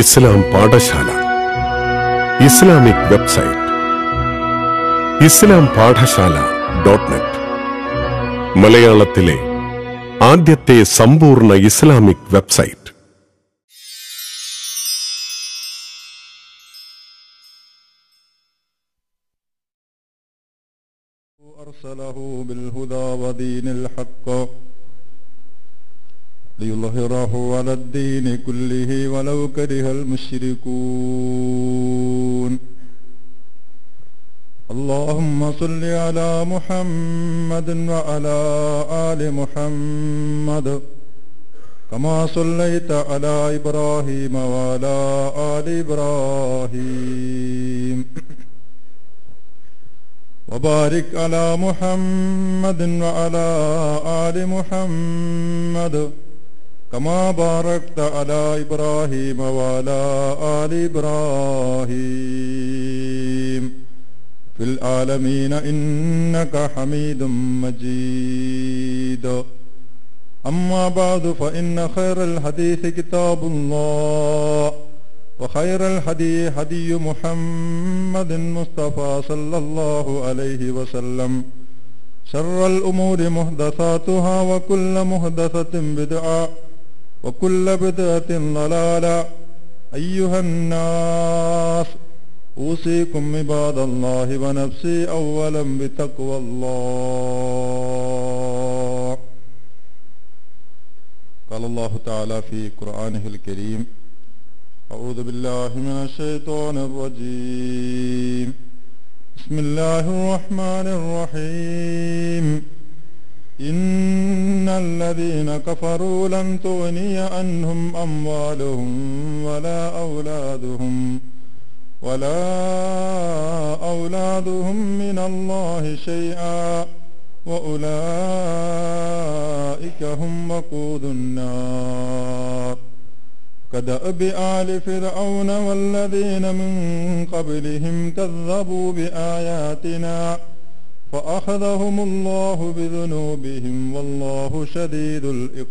ഇസ്ലാം Padasala Islamic website Islam Padasala dot net മലയാളത്തിലെ ആദ്യത്തെ സമ്പൂർണ്ണ ഇസ്ലാമിക് വെബ്സൈറ്റ് أرسله بالهدى ودين الحق ليظهره على الدين كله ولو كره المشركون اللهم صل على محمد وعلى آل محمد كما صليت على إبراهيم وعلى آل إبراهيم وبارك على محمد وعلى آل محمد كما باركت على إبراهيم وعلى آل إبراهيم في العالمين إنك حميد مجيد أما بعد فإن خير الحديث كتاب الله وخير الهدي هدي محمد مصطفى صلى الله عليه وسلم شر الأمور محدثاتها وكل محدثة بدعة وكل بدعة ضلالة أيها الناس أوصيكم عباد الله ونفسي أولا بتقوى الله قال الله تعالى في قرآنه الكريم أعوذ بالله من الشيطان الرجيم بسم الله الرحمن الرحيم إن الذين كفروا لن تغني عنهم أموالهم ولا أولادهم ولا أولادهم من الله شيئا وأولئك هم وقود النار كدأب آل فرعون والذين من قبلهم كذبوا بآياتنا فأخذهم الله بذنوبهم والله شديد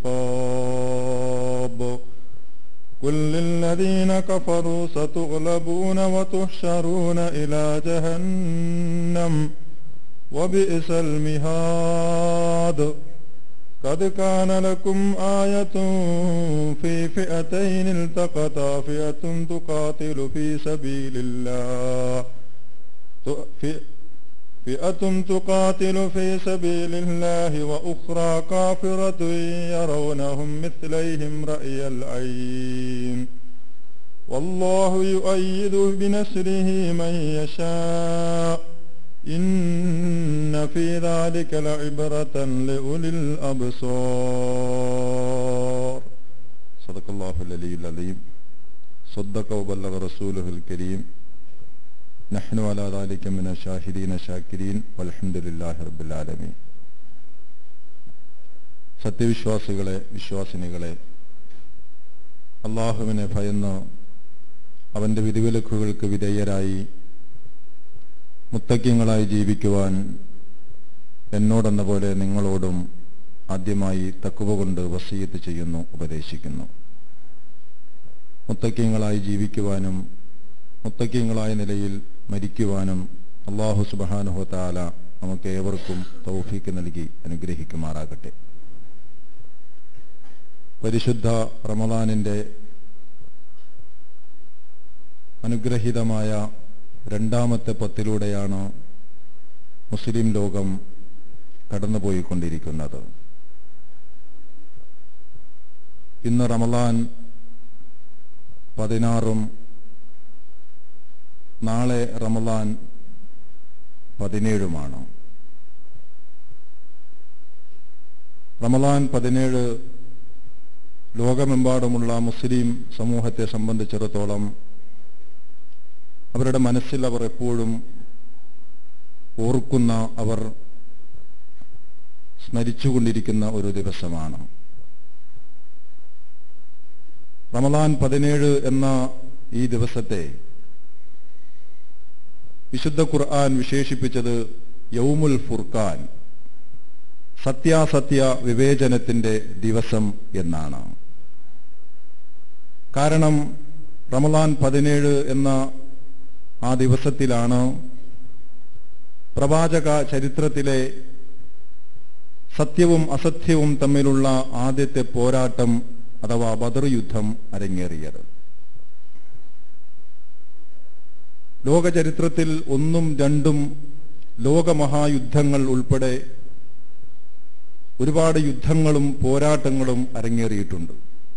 العقاب قل للذين كفروا ستغلبون وتحشرون إلى جهنم وبئس المهاد قد كان لكم آية في فئتين التقتا فئة تقاتل في سبيل الله فئة تقاتل في سبيل الله وأخرى كافرة يرونهم مثليهم رأي العين والله يؤيد بنصره من يشاء إن في ذلك لعبرة لأولي الأبصار صدق الله العلي العظيم صدق وبلغ رسوله الكريم نحن على ذلك من الشاهدين شاكرين والحمد لله رب العالمين സത്യവിശ്വാസികളെ വിശ്വാസിനികളെ അള്ളാഹുവിനെ ഭയന്ന് അവൻ്റെ വിധിവിലക്കുകൾക്ക് വിധേയരായി മുത്തക്യങ്ങളായി ജീവിക്കുവാൻ എന്നോടെന്ന പോലെ നിങ്ങളോടും ആദ്യമായി തക്കുവ കൊണ്ട് വസീയത്ത് ചെയ്യുന്നു ഉപദേശിക്കുന്നു മുത്തക്യങ്ങളായി ജീവിക്കുവാനും മുത്തക്യങ്ങളായ നിലയിൽ മരിക്കുവാനും അള്ളാഹു സുബാനുഹത്താല നമുക്ക് ഏവർക്കും തൗഫീക്ക് നൽകി അനുഗ്രഹിക്കുമാറാകട്ടെ പരിശുദ്ധ റമദാനിൻ്റെ അനുഗ്രഹീതമായ രണ്ടാമത്തെ പത്തിലൂടെയാണ് മുസ്ലിം ലോകം കടന്നുപോയിക്കൊണ്ടിരിക്കുന്നത് ഇന്ന് റമലാൻ പതിനാറും നാളെ റമലാൻ പതിനേഴുമാണ് റമലാൻ പതിനേഴ് ലോകമെമ്പാടുമുള്ള മുസ്ലിം സമൂഹത്തെ സംബന്ധിച്ചിടത്തോളം അവരുടെ മനസ്സിൽ അവർ എപ്പോഴും ഓർക്കുന്ന അവർ സ്മരിച്ചുകൊണ്ടിരിക്കുന്ന ഒരു ദിവസമാണ് റമലാൻ പതിനേഴ് എന്ന ഈ ദിവസത്തെ വിശുദ്ധ ഖുർആൻ വിശേഷിപ്പിച്ചത് യൗമുൽ ഫുർഖാൻ സത്യാസത്യ വിവേചനത്തിന്റെ ദിവസം എന്നാണ് കാരണം റമലാൻ പതിനേഴ് എന്ന ആ ദിവസത്തിലാണ് പ്രവാചക ചരിത്രത്തിലെ സത്യവും അസത്യവും തമ്മിലുള്ള ആദ്യത്തെ പോരാട്ടം അഥവാ ബദർ യുദ്ധം അരങ്ങേറിയത് ലോകചരിത്രത്തിൽ ഒന്നും രണ്ടും ലോകമഹായുദ്ധങ്ങൾ ഉൾപ്പെടെ ഒരുപാട് യുദ്ധങ്ങളും പോരാട്ടങ്ങളും അരങ്ങേറിയിട്ടുണ്ട്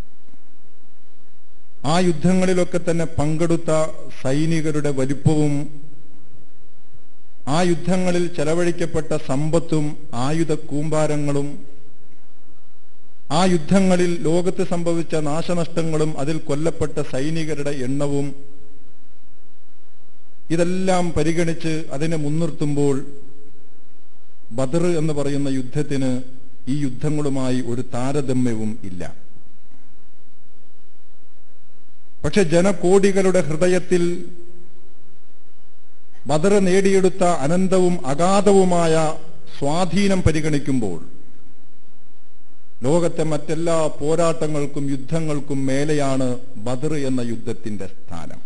ആ യുദ്ധങ്ങളിലൊക്കെ തന്നെ പങ്കെടുത്ത സൈനികരുടെ വലിപ്പവും ആ യുദ്ധങ്ങളിൽ ചെലവഴിക്കപ്പെട്ട സമ്പത്തും ആയുധ കൂമ്പാരങ്ങളും ആ യുദ്ധങ്ങളിൽ ലോകത്ത് സംഭവിച്ച നാശനഷ്ടങ്ങളും അതിൽ കൊല്ലപ്പെട്ട സൈനികരുടെ എണ്ണവും ഇതെല്ലാം പരിഗണിച്ച് അതിനെ മുൻനിർത്തുമ്പോൾ ബദർ എന്ന് പറയുന്ന യുദ്ധത്തിന് ഈ യുദ്ധങ്ങളുമായി ഒരു താരതമ്യവും ഇല്ല പക്ഷെ ജനകോടികളുടെ ഹൃദയത്തിൽ ബദർ നേടിയെടുത്ത അനന്തവും അഗാധവുമായ സ്വാധീനം പരിഗണിക്കുമ്പോൾ ലോകത്തെ മറ്റെല്ലാ പോരാട്ടങ്ങൾക്കും യുദ്ധങ്ങൾക്കും മേലെയാണ് ബദർ എന്ന യുദ്ധത്തിന്റെ സ്ഥാനം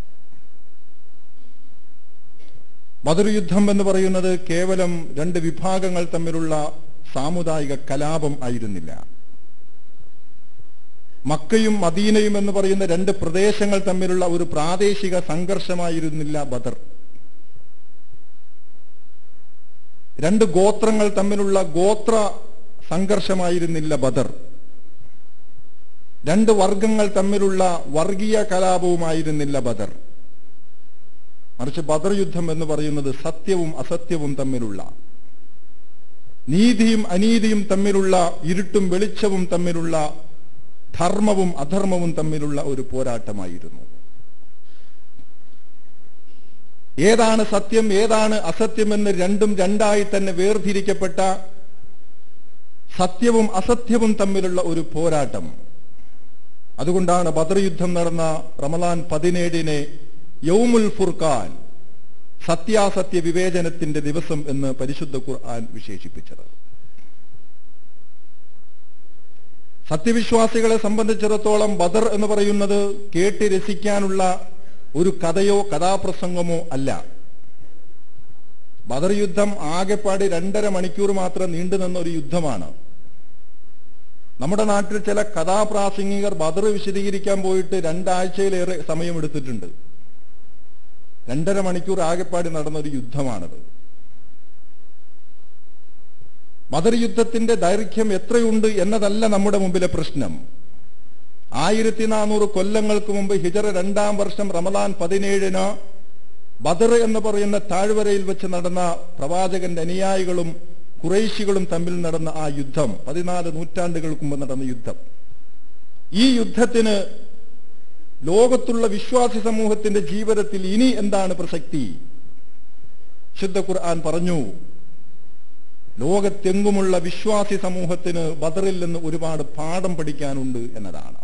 ബദർ യുദ്ധം എന്ന് പറയുന്നത് കേവലം രണ്ട് വിഭാഗങ്ങൾ തമ്മിലുള്ള സാമുദായിക കലാപം ആയിരുന്നില്ല മക്കയും മദീനയും എന്ന് പറയുന്ന രണ്ട് പ്രദേശങ്ങൾ തമ്മിലുള്ള ഒരു പ്രാദേശിക സംഘർഷമായിരുന്നില്ല ബദർ രണ്ട് ഗോത്രങ്ങൾ തമ്മിലുള്ള ഗോത്ര സംഘർഷമായിരുന്നില്ല ബദർ രണ്ട് വർഗങ്ങൾ തമ്മിലുള്ള വർഗീയ കലാപവുമായിരുന്നില്ല ബദർ മറിച്ച് ബദർ യുദ്ധം എന്ന് പറയുന്നത് സത്യവും അസത്യവും തമ്മിലുള്ള നീതിയും അനീതിയും തമ്മിലുള്ള ഇരുട്ടും വെളിച്ചവും തമ്മിലുള്ള ധർമ്മവും അധർമ്മവും തമ്മിലുള്ള ഒരു പോരാട്ടമായിരുന്നു ഏതാണ് സത്യം ഏതാണ് അസത്യമെന്ന് രണ്ടും രണ്ടായി തന്നെ വേർതിരിക്കപ്പെട്ട സത്യവും അസത്യവും തമ്മിലുള്ള ഒരു പോരാട്ടം അതുകൊണ്ടാണ് ബദർ യുദ്ധം നടന്ന റമലാൻ പതിനേഴിനെ യൗമുൽ ഫുർഖാൻ സത്യാസത്യ വിവേചനത്തിന്റെ ദിവസം എന്ന് പരിശുദ്ധ ഖുർആൻ വിശേഷിപ്പിച്ചത് സത്യവിശ്വാസികളെ സംബന്ധിച്ചിടത്തോളം ബദർ എന്ന് പറയുന്നത് കേട്ട് രസിക്കാനുള്ള ഒരു കഥയോ കഥാപ്രസംഗമോ അല്ല ബദർ യുദ്ധം ആകെപ്പാടി രണ്ടര മണിക്കൂർ മാത്രം നീണ്ടുനിന്ന ഒരു യുദ്ധമാണ് നമ്മുടെ നാട്ടിൽ ചില കഥാപ്രാസംഗികർ ബദർ വിശദീകരിക്കാൻ പോയിട്ട് രണ്ടാഴ്ചയിലേറെ സമയമെടുത്തിട്ടുണ്ട് രണ്ടര മണിക്കൂർ ആകെപ്പാടി നടന്ന ഒരു യുദ്ധമാണത് ബദർ യുദ്ധത്തിന്റെ ദൈർഘ്യം എത്രയുണ്ട് എന്നതല്ല നമ്മുടെ മുമ്പിലെ പ്രശ്നം ആയിരത്തി നാനൂറ് കൊല്ലങ്ങൾക്ക് മുമ്പ് ഹിജറ രണ്ടാം വർഷം റമദാൻ പതിനേഴിന് ബദർ എന്ന് പറയുന്ന താഴ്വരയിൽ വെച്ച് നടന്ന പ്രവാചകന്റെ അനുയായികളും കുറേശികളും തമ്മിൽ നടന്ന ആ യുദ്ധം പതിനാല് നൂറ്റാണ്ടുകൾക്ക് മുമ്പ് നടന്ന യുദ്ധം ഈ യുദ്ധത്തിന് ലോകത്തുള്ള വിശ്വാസി സമൂഹത്തിന്റെ ജീവിതത്തിൽ ഇനി എന്താണ് പ്രസക്തി ശുദ്ധ ഖുർആൻ പറഞ്ഞു ലോകത്തെങ്ങുമുള്ള വിശ്വാസി സമൂഹത്തിന് ബദറിൽ നിന്ന് ഒരുപാട് പാഠം പഠിക്കാനുണ്ട് എന്നതാണ്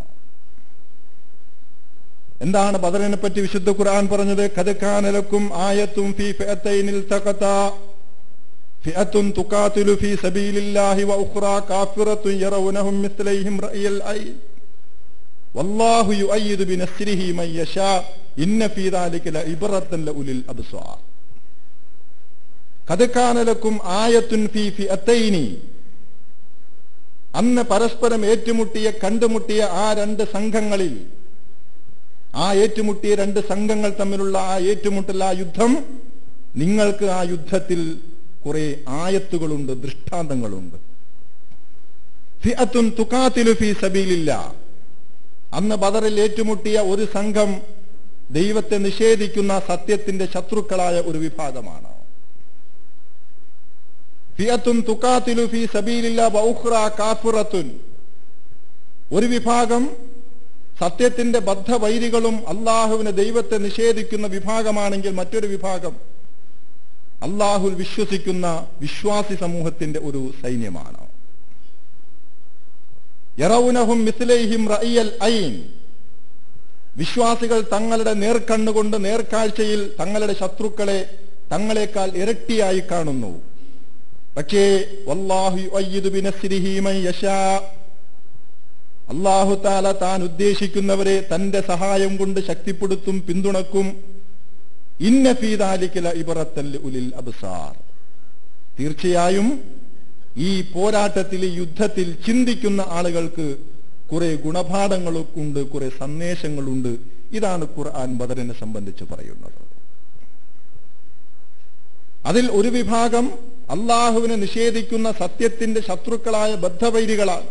എന്താണ് ബദറിനെ പറ്റി വിശുദ്ധ ഖുർആൻ പറഞ്ഞത് കഥക്കാനലക്കും ആയത്തും ഫി ഫിഅത്തൈനിൽ തഖത ഫിഅത്തുൻ തുഖാതിലു ഫി സബീലില്ലാഹി വഉഖ്റാ കാഫിറത്തുൻ യറൗനഹും മിസ്ലൈഹിം റഅയൽ ഐൻ വല്ലാഹു യുഅയ്യിദു ബിനസ്രിഹി മൻ യശാ ഇന്ന ഫീ ദാലിക ലഇബ്റത്തൻ ലഉലിൽ അബ്സ്വാർ കഥക്കാനലക്കും ആയത്തുൻ ഫി ഫിഅത്തൈനി അന്ന് പരസ്പരം ഏറ്റുമുട്ടിയ കണ്ടുമുട്ടിയ ആ രണ്ട് സംഘങ്ങളിൽ ആ ഏറ്റുമുട്ടിയ രണ്ട് സംഘങ്ങൾ തമ്മിലുള്ള ആ ഏറ്റുമുട്ടൽ ആ യുദ്ധം നിങ്ങൾക്ക് ആ യുദ്ധത്തിൽ കുറെ ആയത്തുകളുണ്ട് ദൃഷ്ടാന്തങ്ങളുണ്ട് ഫിഅത്തുൻ തുഖാതിലു ഫീ സബീലില്ല അന്ന് ബദറിൽ ഏറ്റുമുട്ടിയ ഒരു സംഘം ദൈവത്തെ നിഷേധിക്കുന്ന സത്യത്തിന്റെ ശത്രുക്കളായ ഒരു വിഭാഗമാണ് ഫിഅത്തുൻ തുഖാതിലു ഫീ സബീലില്ല വഉഖ്റ കാഫിറത്തുൻ ഒരു വിഭാഗം സത്യത്തിന്റെ ബദ്ധവൈരികളും അള്ളാഹുവിനെ ദൈവത്തെ നിഷേധിക്കുന്ന വിഭാഗമാണെങ്കിൽ മറ്റൊരു വിഭാഗം അള്ളാഹുൽ വിശ്വസിക്കുന്ന വിശ്വാസി സമൂഹത്തിന്റെ ഒരു സൈന്യമാണ് യറൗനഹും മിസ്ലൈഹിം റഅയൽ ഐൻ വിശ്വാസികൾ തങ്ങളുടെ നേർക്കണ്ണുകൊണ്ട് നേർക്കാഴ്ചയിൽ തങ്ങളുടെ ശത്രുക്കളെ തങ്ങളെക്കാൾ ഇരട്ടിയായി കാണുന്നു പക്ഷേ വല്ലാഹു യുഅയ്യിദു ബിനസ്രിഹി മൻ യശാ അള്ളാഹു താല താൻ ഉദ്ദേശിക്കുന്നവരെ തന്റെ സഹായം കൊണ്ട് ശക്തിപ്പെടുത്തും പിന്തുണക്കും ഇന്ന ഫീദാലിക്കല ഇബറത്തൽ ഉലിൽ അബ്സാർ തീർച്ചയായും ഈ പോരാട്ടത്തിൽ ഈ യുദ്ധത്തിൽ ചിന്തിക്കുന്ന ആളുകൾക്ക് കുറെ ഗുണപാഠങ്ങളുണ്ട് കുറെ സന്ദേശങ്ങളുണ്ട് ഇതാണ് ഖുർആൻ ബദറിനെ സംബന്ധിച്ച് പറയുന്നത് അതിൽ ഒരു വിഭാഗം അള്ളാഹുവിനെ നിഷേധിക്കുന്ന സത്യത്തിന്റെ ശത്രുക്കളായ ബദ്ധവൈരികളാണ്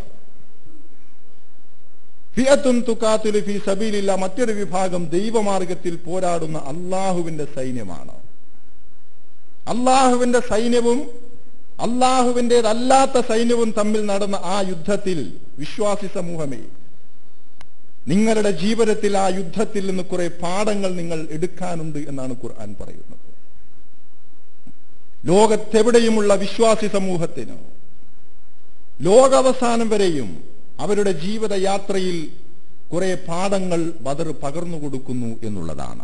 ഫിയത്തുൻ തുക്കാത്തുലു ഫി സബീലില്ല മറ്റൊരു വിഭാഗം ദൈവമാർഗത്തിൽ പോരാടുന്ന അള്ളാഹുവിന്റെ സൈന്യമാണ് അള്ളാഹുവിന്റെ സൈന്യവും അള്ളാഹുവിൻ്റെതല്ലാത്ത സൈന്യവും തമ്മിൽ നടന്ന ആ യുദ്ധത്തിൽ വിശ്വാസി സമൂഹമേ നിങ്ങളുടെ ജീവിതത്തിൽ ആ യുദ്ധത്തിൽ നിന്ന് കുറെ പാഠങ്ങൾ നിങ്ങൾ എടുക്കാനുണ്ട് എന്നാണ് ഖുർആൻ പറയുന്നത് ലോകത്തെവിടെയുമുള്ള വിശ്വാസി സമൂഹത്തിന് ലോകാവസാനം വരെയും അവരുടെ ജീവിതയാത്രയിൽ കുറെ പാഠങ്ങൾ ബദർ പകർന്നു കൊടുക്കുന്നു എന്നുള്ളതാണ്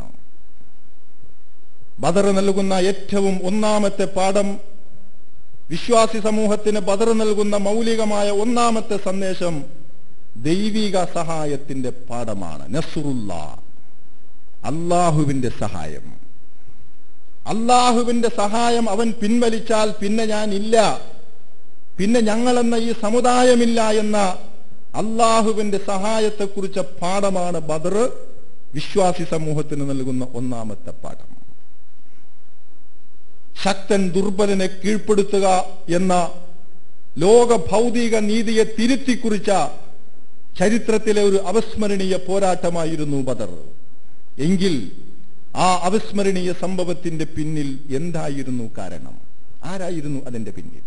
ബദർ നൽകുന്ന ഏറ്റവും ഒന്നാമത്തെ പാഠം വിശ്വാസി സമൂഹത്തിന് ബദർ നൽകുന്ന മൗലികമായ ഒന്നാമത്തെ സന്ദേശം ദൈവിക സഹായത്തിന്റെ പാഠമാണ് നസുറുല്ല അള്ളാഹുവിന്റെ സഹായം അള്ളാഹുവിന്റെ സഹായം അവൻ പിൻവലിച്ചാൽ പിന്നെ ഞാൻ ഇല്ല പിന്നെ ഞങ്ങളെന്ന ഈ സമുദായമില്ല എന്ന അള്ളാഹുവിന്റെ സഹായത്തെക്കുറിച്ച പാഠമാണ് ബദർ വിശ്വാസി സമൂഹത്തിന് നൽകുന്ന ഒന്നാമത്തെ പാഠം ശക്തൻ ദുർബലനെ കീഴ്പ്പെടുത്തുക എന്ന ലോക ഭൗതിക നീതിയെ തിരുത്തി കുറിച്ച ചരിത്രത്തിലെ ഒരു അവിസ്മരണീയ പോരാട്ടമായിരുന്നു ബദർ എങ്കിൽ ആ അവിസ്മരണീയ സംഭവത്തിന്റെ പിന്നിൽ എന്തായിരുന്നു കാരണം ആരായിരുന്നു അതിന്റെ പിന്നിൽ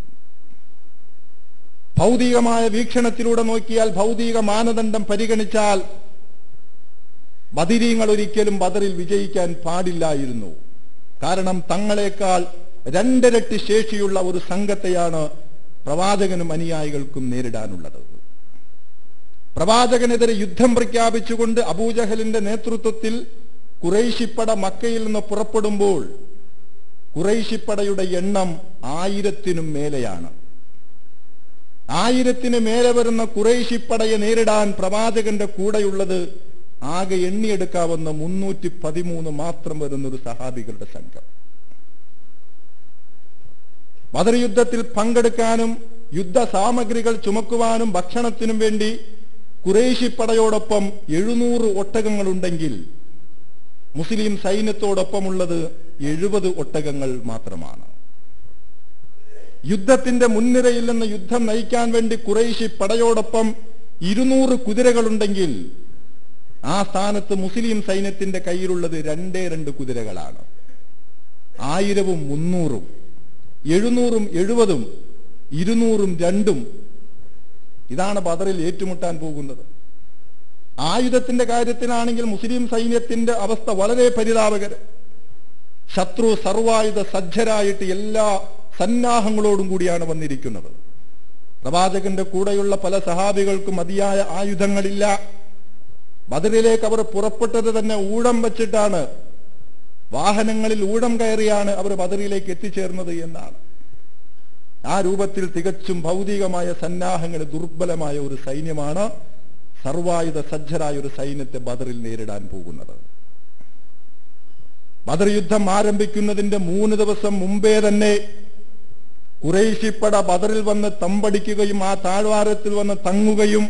ഭൗതികമായ വീക്ഷണത്തിലൂടെ നോക്കിയാൽ ഭൗതിക മാനദണ്ഡം പരിഗണിച്ചാൽ ബദിരീങ്ങൾ ഒരിക്കലും ബദറിൽ വിജയിക്കാൻ പാടില്ലായിരുന്നു കാരണം തങ്ങളെക്കാൾ രണ്ടിരട്ടി ശേഷിയുള്ള ഒരു സംഘത്തെയാണ് പ്രവാചകനും അനുയായികൾക്കും നേരിടാനുള്ളത് പ്രവാചകനെതിരെ യുദ്ധം പ്രഖ്യാപിച്ചുകൊണ്ട് അബൂജഹലിന്റെ നേതൃത്വത്തിൽ കുറേശിപ്പട മക്കയിൽ നിന്ന് പുറപ്പെടുമ്പോൾ കുറേശിപ്പടയുടെ എണ്ണം ആയിരത്തിനും മേലെയാണ് ആയിരത്തിന് മേലെ വരുന്ന കുറേശിപ്പടയെ നേരിടാൻ പ്രവാചകന്റെ കൂടെയുള്ളത് ആകെ എണ്ണിയെടുക്കാവുന്ന മുന്നൂറ്റി പതിമൂന്ന് മാത്രം വരുന്ന ഒരു സഹാബികളുടെ സംഘം ബദർ യുദ്ധത്തിൽ പങ്കെടുക്കാനും യുദ്ധ സാമഗ്രികൾ ചുമക്കുവാനും ഭക്ഷണത്തിനും വേണ്ടി കുറേശിപ്പടയോടൊപ്പം എഴുന്നൂറ് ഒട്ടകങ്ങളുണ്ടെങ്കിൽ മുസ്ലിം സൈന്യത്തോടൊപ്പമുള്ളത് എഴുപത് ഒട്ടകങ്ങൾ മാത്രമാണ് യുദ്ധത്തിന്റെ മുൻനിരയിൽ നിന്ന് യുദ്ധം നയിക്കാൻ വേണ്ടി കുറേശി പടയോടൊപ്പം ഇരുന്നൂറ് കുതിരകളുണ്ടെങ്കിൽ ആ സ്ഥാനത്ത് മുസ്ലിം സൈന്യത്തിന്റെ കയ്യിലുള്ളത് രണ്ടേ രണ്ട് കുതിരകളാണ് ആയിരവും മുന്നൂറും എഴുന്നൂറും എഴുപതും ഇരുന്നൂറും രണ്ടും ഇതാണ് ബദറിൽ ഏറ്റുമുട്ടാൻ പോകുന്നത് ആയുധത്തിന്റെ കാര്യത്തിലാണെങ്കിൽ മുസ്ലിം സൈന്യത്തിന്റെ അവസ്ഥ വളരെ പരിതാപകരം ശത്രു സർവായുധ സജ്ജരായിട്ട് എല്ലാ സന്നാഹങ്ങളോടും കൂടിയാണ് വന്നിരിക്കുന്നത് പ്രവാചകന്റെ കൂടെയുള്ള പല സഹാബികൾക്കും മതിയായ ആയുധങ്ങളില്ല ബദറിലേക്ക് അവർ പുറപ്പെട്ടത് തന്നെ ഊഴം വെച്ചിട്ടാണ് വാഹനങ്ങളിൽ ഊഴം കയറിയാണ് അവർ ബദറിലേക്ക് എത്തിച്ചേർന്നത് എന്നാണ് ആ രൂപത്തിൽ തികച്ചും ഭൗതികമായ സന്നാഹങ്ങൾ ദുർബലമായ ഒരു സൈന്യമാണ് സർവായുധ സജ്ജരായ ഒരു സൈന്യത്തെ ബദറിൽ നേരിടാൻ പോകുന്നത് ബദർ യുദ്ധം ആരംഭിക്കുന്നതിന്റെ മൂന്ന് ദിവസം മുമ്പേ തന്നെ കുറേശിപ്പട ബദറിൽ വന്ന് തമ്പടിക്കുകയും ആ താഴ്വാരത്തിൽ വന്ന് തങ്ങുകയും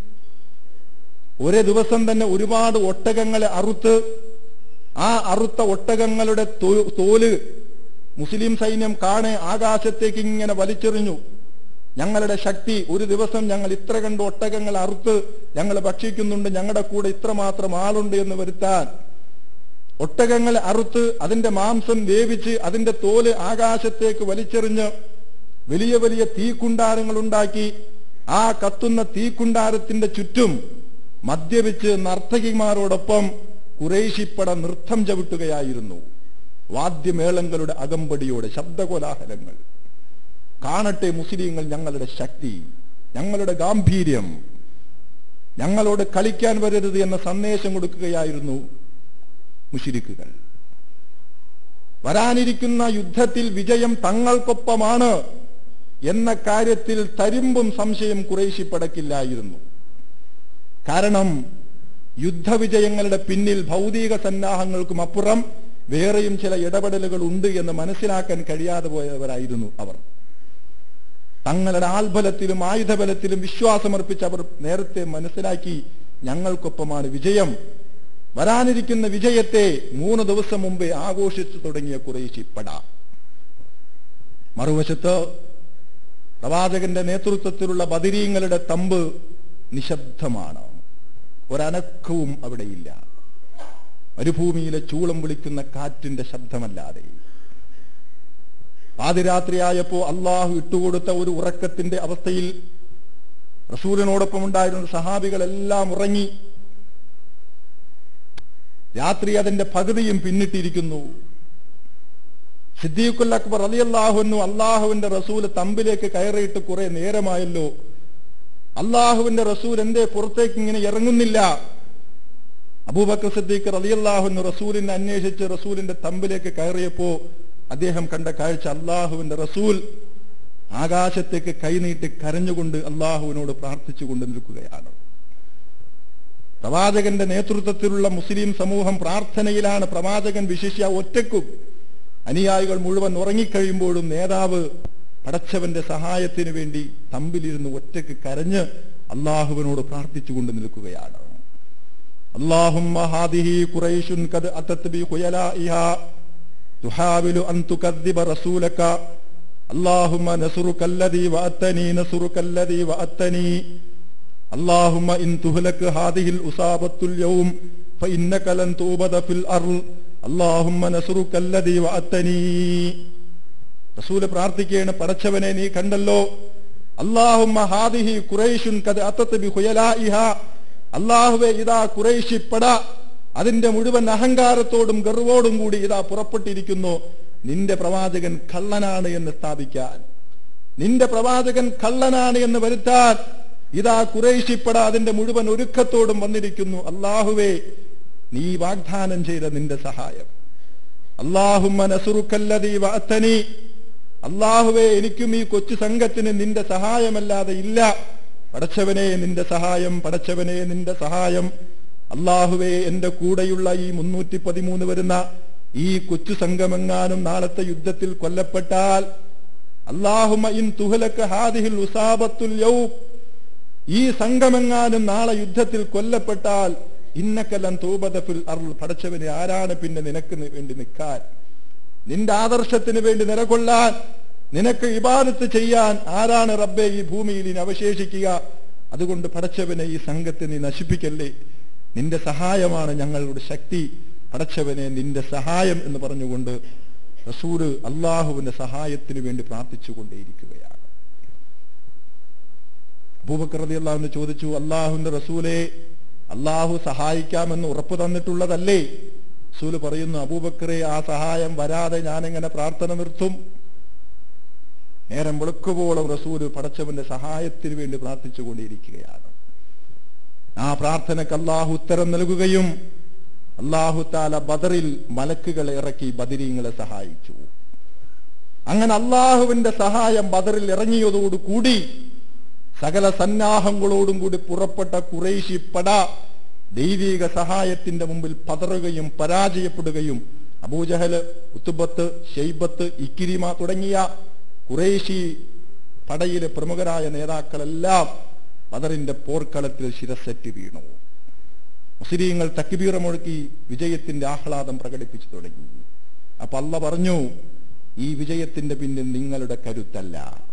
ഒരേ ദിവസം തന്നെ ഒരുപാട് ഒട്ടകങ്ങളെ അറുത്ത് ആ അറുത്ത ഒട്ടകങ്ങളുടെ തോ- തോല് മുസ്ലിം സൈന്യം കാണെ ആകാശത്തേക്ക് ഇങ്ങനെ വലിച്ചെറിഞ്ഞു ഞങ്ങളുടെ ശക്തി ഒരു ദിവസം ഞങ്ങൾ ഇത്ര കണ്ട് ഒട്ടകങ്ങൾ അറുത്ത് ഞങ്ങൾ ഭക്ഷിക്കുന്നുണ്ട് ഞങ്ങളുടെ കൂടെ ഇത്രമാത്രം ആളുണ്ട് എന്ന് വരുത്താൻ ഒട്ടകങ്ങൾ അറുത്ത് അതിന്റെ മാംസം വേവിച്ച് അതിന്റെ തോല് ആകാശത്തേക്ക് വലിച്ചെറിഞ്ഞ് വലിയ വലിയ തീക്കുണ്ടാരങ്ങൾ ഉണ്ടാക്കി ആ കത്തുന്ന തീക്കുണ്ടാരത്തിന്റെ ചുറ്റും മദ്യപിച്ച് നർത്തകിമാരോടൊപ്പം കുറേശിപ്പട നൃത്തം ചവിട്ടുകയായിരുന്നു വാദ്യമേളങ്ങളുടെ അകമ്പടിയോടെ ശബ്ദകോലാഹലങ്ങൾ കാണട്ടെ മുസ്ലിങ്ങൾ ഞങ്ങളുടെ ശക്തി ഞങ്ങളുടെ ഗാംഭീര്യം ഞങ്ങളോട് കളിക്കാൻ വരരുത് എന്ന സന്ദേശം കൊടുക്കുകയായിരുന്നു മുഷിരിക്കുകൾ വരാനിരിക്കുന്ന യുദ്ധത്തിൽ വിജയം തങ്ങൾക്കൊപ്പമാണ് എന്ന കാര്യത്തിൽ തരിമ്പും സംശയം കുറേശിപ്പടക്കില്ലായിരുന്നു കാരണം യുദ്ധവിജയങ്ങളുടെ പിന്നിൽ ഭൗതിക സന്നാഹങ്ങൾക്കും അപ്പുറം വേറെയും ചില ഇടപെടലുകൾ ഉണ്ട് എന്ന് മനസ്സിലാക്കാൻ കഴിയാതെ പോയവരായിരുന്നു അവർ തങ്ങളുടെ ആൽബലത്തിലും ആയുധബലത്തിലും വിശ്വാസമർപ്പിച്ച് അവർ നേരത്തെ മനസ്സിലാക്കി ഞങ്ങൾക്കൊപ്പമാണ് വിജയം വരാനിരിക്കുന്ന വിജയത്തെ മൂന്ന് ദിവസം മുമ്പേ ആഘോഷിച്ചു തുടങ്ങിയ കുറേശി പട മറുവശത്ത് പ്രവാചകന്റെ നേതൃത്വത്തിലുള്ള ബദിരീങ്ങളുടെ തമ്പ് നിശബ്ദമാണ് ഒരനക്കവും അവിടെയില്ല മരുഭൂമിയിലെ ചൂളം വിളിക്കുന്ന കാറ്റിന്റെ ശബ്ദമല്ലാതെ പാതിരാത്രിയായപ്പോ അള്ളാഹു ഇട്ടുകൊടുത്ത ഒരു ഉറക്കത്തിന്റെ അവസ്ഥയിൽ റസൂലിനോടൊപ്പം ഉണ്ടായിരുന്ന സഹാബികളെല്ലാം ഉറങ്ങി രാത്രി അതിന്റെ പകുതിയും പിന്നിട്ടിരിക്കുന്നു സിദ്ദീഖുൽ അക്ബർ അലിയല്ലാഹുന്നു അള്ളാഹുവിന്റെ റസൂല് തമ്പിലേക്ക് കയറിയിട്ട് കുറെ നേരമായല്ലോ അള്ളാഹുവിന്റെ റസൂൽ എന്തേ പുറത്തേക്ക് ഇങ്ങനെ ഇറങ്ങുന്നില്ല അബൂബക്കർ സിദ്ദീഖ് റലിയല്ലാഹുന്നു റസൂലിനെ അന്വേഷിച്ച് റസൂലിന്റെ തമ്പിലേക്ക് കയറിയപ്പോ അദ്ദേഹം കണ്ട കാഴ്ച അള്ളാഹുവിന്റെ റസൂൽ ആകാശത്തേക്ക് കൈനീട്ടി കരഞ്ഞുകൊണ്ട് അള്ളാഹുവിനോട് പ്രാർത്ഥിച്ചുകൊണ്ട് നിൽക്കുകയാണ് പ്രവാചകന്റെ നേതൃത്വത്തിലുള്ള മുസ്ലിം സമൂഹം പ്രാർത്ഥനയിലാണ് പ്രവാചകൻ വിശിഷ്യ ഒറ്റക്കും അനുയായികൾ മുഴുവൻ ഉറങ്ങിക്കഴിയുമ്പോഴും നേതാവ് പടച്ചവന്റെ സഹായത്തിന് വേണ്ടി തമ്പിലിരുന്ന് ഒറ്റക്ക് കരഞ്ഞ് അള്ളാഹുവിനോട് പ്രാർത്ഥിച്ചുകൊണ്ട് നിൽക്കുകയാണ് اللهم هذه قريش قد أتت بخيلائها تحاول أن تكذب رسولك اللهم نصرك الذي وأتني نصرك الذي وأتني اللهم إن تهلك هذه الأصابة اليوم فإنك لن توبد في الأرض اللهم نصرك الذي وأتني റസൂല് പ്രാർത്ഥിക്കുകയാണ് പടച്ചവനെ നീ കണ്ടല്ലോ അള്ളാഹുമ്മ ഹാദിഹി ഖുറൈഷുൻ കത് അത്തത്ത് ബി ഹുയലായിഹ അള്ളാഹുവെ ഇതാ ഖുറൈശി പട അതിന്റെ മുഴുവൻ അഹങ്കാരത്തോടും ഗർവോടും കൂടി ഇതാ പുറപ്പെട്ടിരിക്കുന്നു നിന്റെ പ്രവാചകൻ കള്ളനാണ് എന്ന് സ്ഥാപിക്കാൻ നിന്റെ പ്രവാചകൻ കള്ളനാണ് എന്ന് വരുത്താൻ ഇതാ ഖുറൈശിപ്പട അതിന്റെ മുഴുവൻ ഒരുക്കത്തോടും വന്നിരിക്കുന്നു അള്ളാഹുവേ നീ വാഗ്ദാനം ചെയ്ത നിന്റെ സഹായം അള്ളാഹുമ്മ നസുറുക്കല്ലതീ വാത്തനി അള്ളാഹുവേ എനിക്കും ഈ കൊച്ചു സംഘത്തിന് നിന്റെ സഹായമല്ലാതെ ഇല്ല പടച്ചവനെ നിന്റെ സഹായം പടച്ചവനെ നിന്റെ സഹായം അള്ളാഹുവേ എന്റെ കൂടെയുള്ള ഈ മുന്നൂറ്റി പതിമൂന്ന് വരുന്ന ഈ കൊച്ചു സംഘമെങ്ങാനും നാളത്തെ യുദ്ധത്തിൽ കൊല്ലപ്പെട്ടാൽ അള്ളാഹുമ ഇൻ തുഹലക്ക് ഹാദിഹിൽ ഉസാബത്തുൽ യൗം ഈ സംഘമെങ്ങാനും നാളെ യുദ്ധത്തിൽ കൊല്ലപ്പെട്ടാൽ ഇന്നക്കലം തൂബദഫിൽ അറുൾ പടച്ചവന് ആരാണ് പിന്നെ നിനക്ക് നി- വേണ്ടി നിൽക്കാൻ നിന്റെ ആദർശത്തിന് വേണ്ടി നിലകൊള്ളാൻ നിനക്ക് ഇബാദത്ത് ചെയ്യാൻ ആരാണ് റബ്ബെ ഈ ഭൂമിയിൽ ഇനി അവശേഷിക്കുക അതുകൊണ്ട് പടച്ചവനെ ഈ സംഘത്തെ നീ നശിപ്പിക്കല്ലേ നിന്റെ സഹായമാണ് ഞങ്ങളുടെ ശക്തി പടച്ചവനെ നിന്റെ സഹായം എന്ന് പറഞ്ഞുകൊണ്ട് റസൂല് അള്ളാഹുവിന്റെ സഹായത്തിന് വേണ്ടി പ്രാർത്ഥിച്ചുകൊണ്ടേയിരിക്കുകയാണ് അബൂബക്കർ റതി അള്ളാഹുവിന് ചോദിച്ചു അള്ളാഹുവിന്റെ റസൂലെ അള്ളാഹു സഹായിക്കാമെന്ന് ഉറപ്പ് തന്നിട്ടുള്ളതല്ലേ റസൂല് പറയുന്നു അബൂബക്കറെ ആ സഹായം വരാതെ ഞാൻ എങ്ങനെ പ്രാർത്ഥന നിർത്തും നേരം വെളുക്കുവോളം റസൂല് പടച്ചവന്റെ സഹായത്തിന് വേണ്ടി പ്രാർത്ഥിച്ചുകൊണ്ടിരിക്കുകയാണ് ആ പ്രാർത്ഥനക്ക് അള്ളാഹു ഉത്തരം നൽകുകയും അള്ളാഹു താല ബദറിൽ മലക്കുകളെ ഇറക്കി ബദരീങ്ങളെ സഹായിച്ചു അങ്ങനെ അള്ളാഹുവിന്റെ സഹായം ബദറിൽ ഇറങ്ങിയതോടുകൂടി സകല സന്നാഹങ്ങളോടും കൂടി പുറപ്പെട്ട കുറേശി പട ദൈവിക സഹായത്തിന്റെ മുമ്പിൽ പതറുകയും പരാജയപ്പെടുകയും അബൂജഹല് ഉത്തുബത്ത് ഷെയ്ബത്ത് ഇക്കിരിമ തുടങ്ങിയ കുറേശി പടയിലെ പ്രമുഖരായ നേതാക്കളെല്ലാം ബദറിന്റെ പോർക്കളത്തിൽ ശിരസറ്റ് വീണു മുസ്ലിങ്ങൾ തക്ബീറ മുഴക്കി വിജയത്തിന്റെ ആഹ്ലാദം പ്രകടിപ്പിച്ചു തുടങ്ങി അപ്പൊ അല്ല പറഞ്ഞു ഈ വിജയത്തിന്റെ പിന്നിൽ നിങ്ങളുടെ കരുത്തല്ല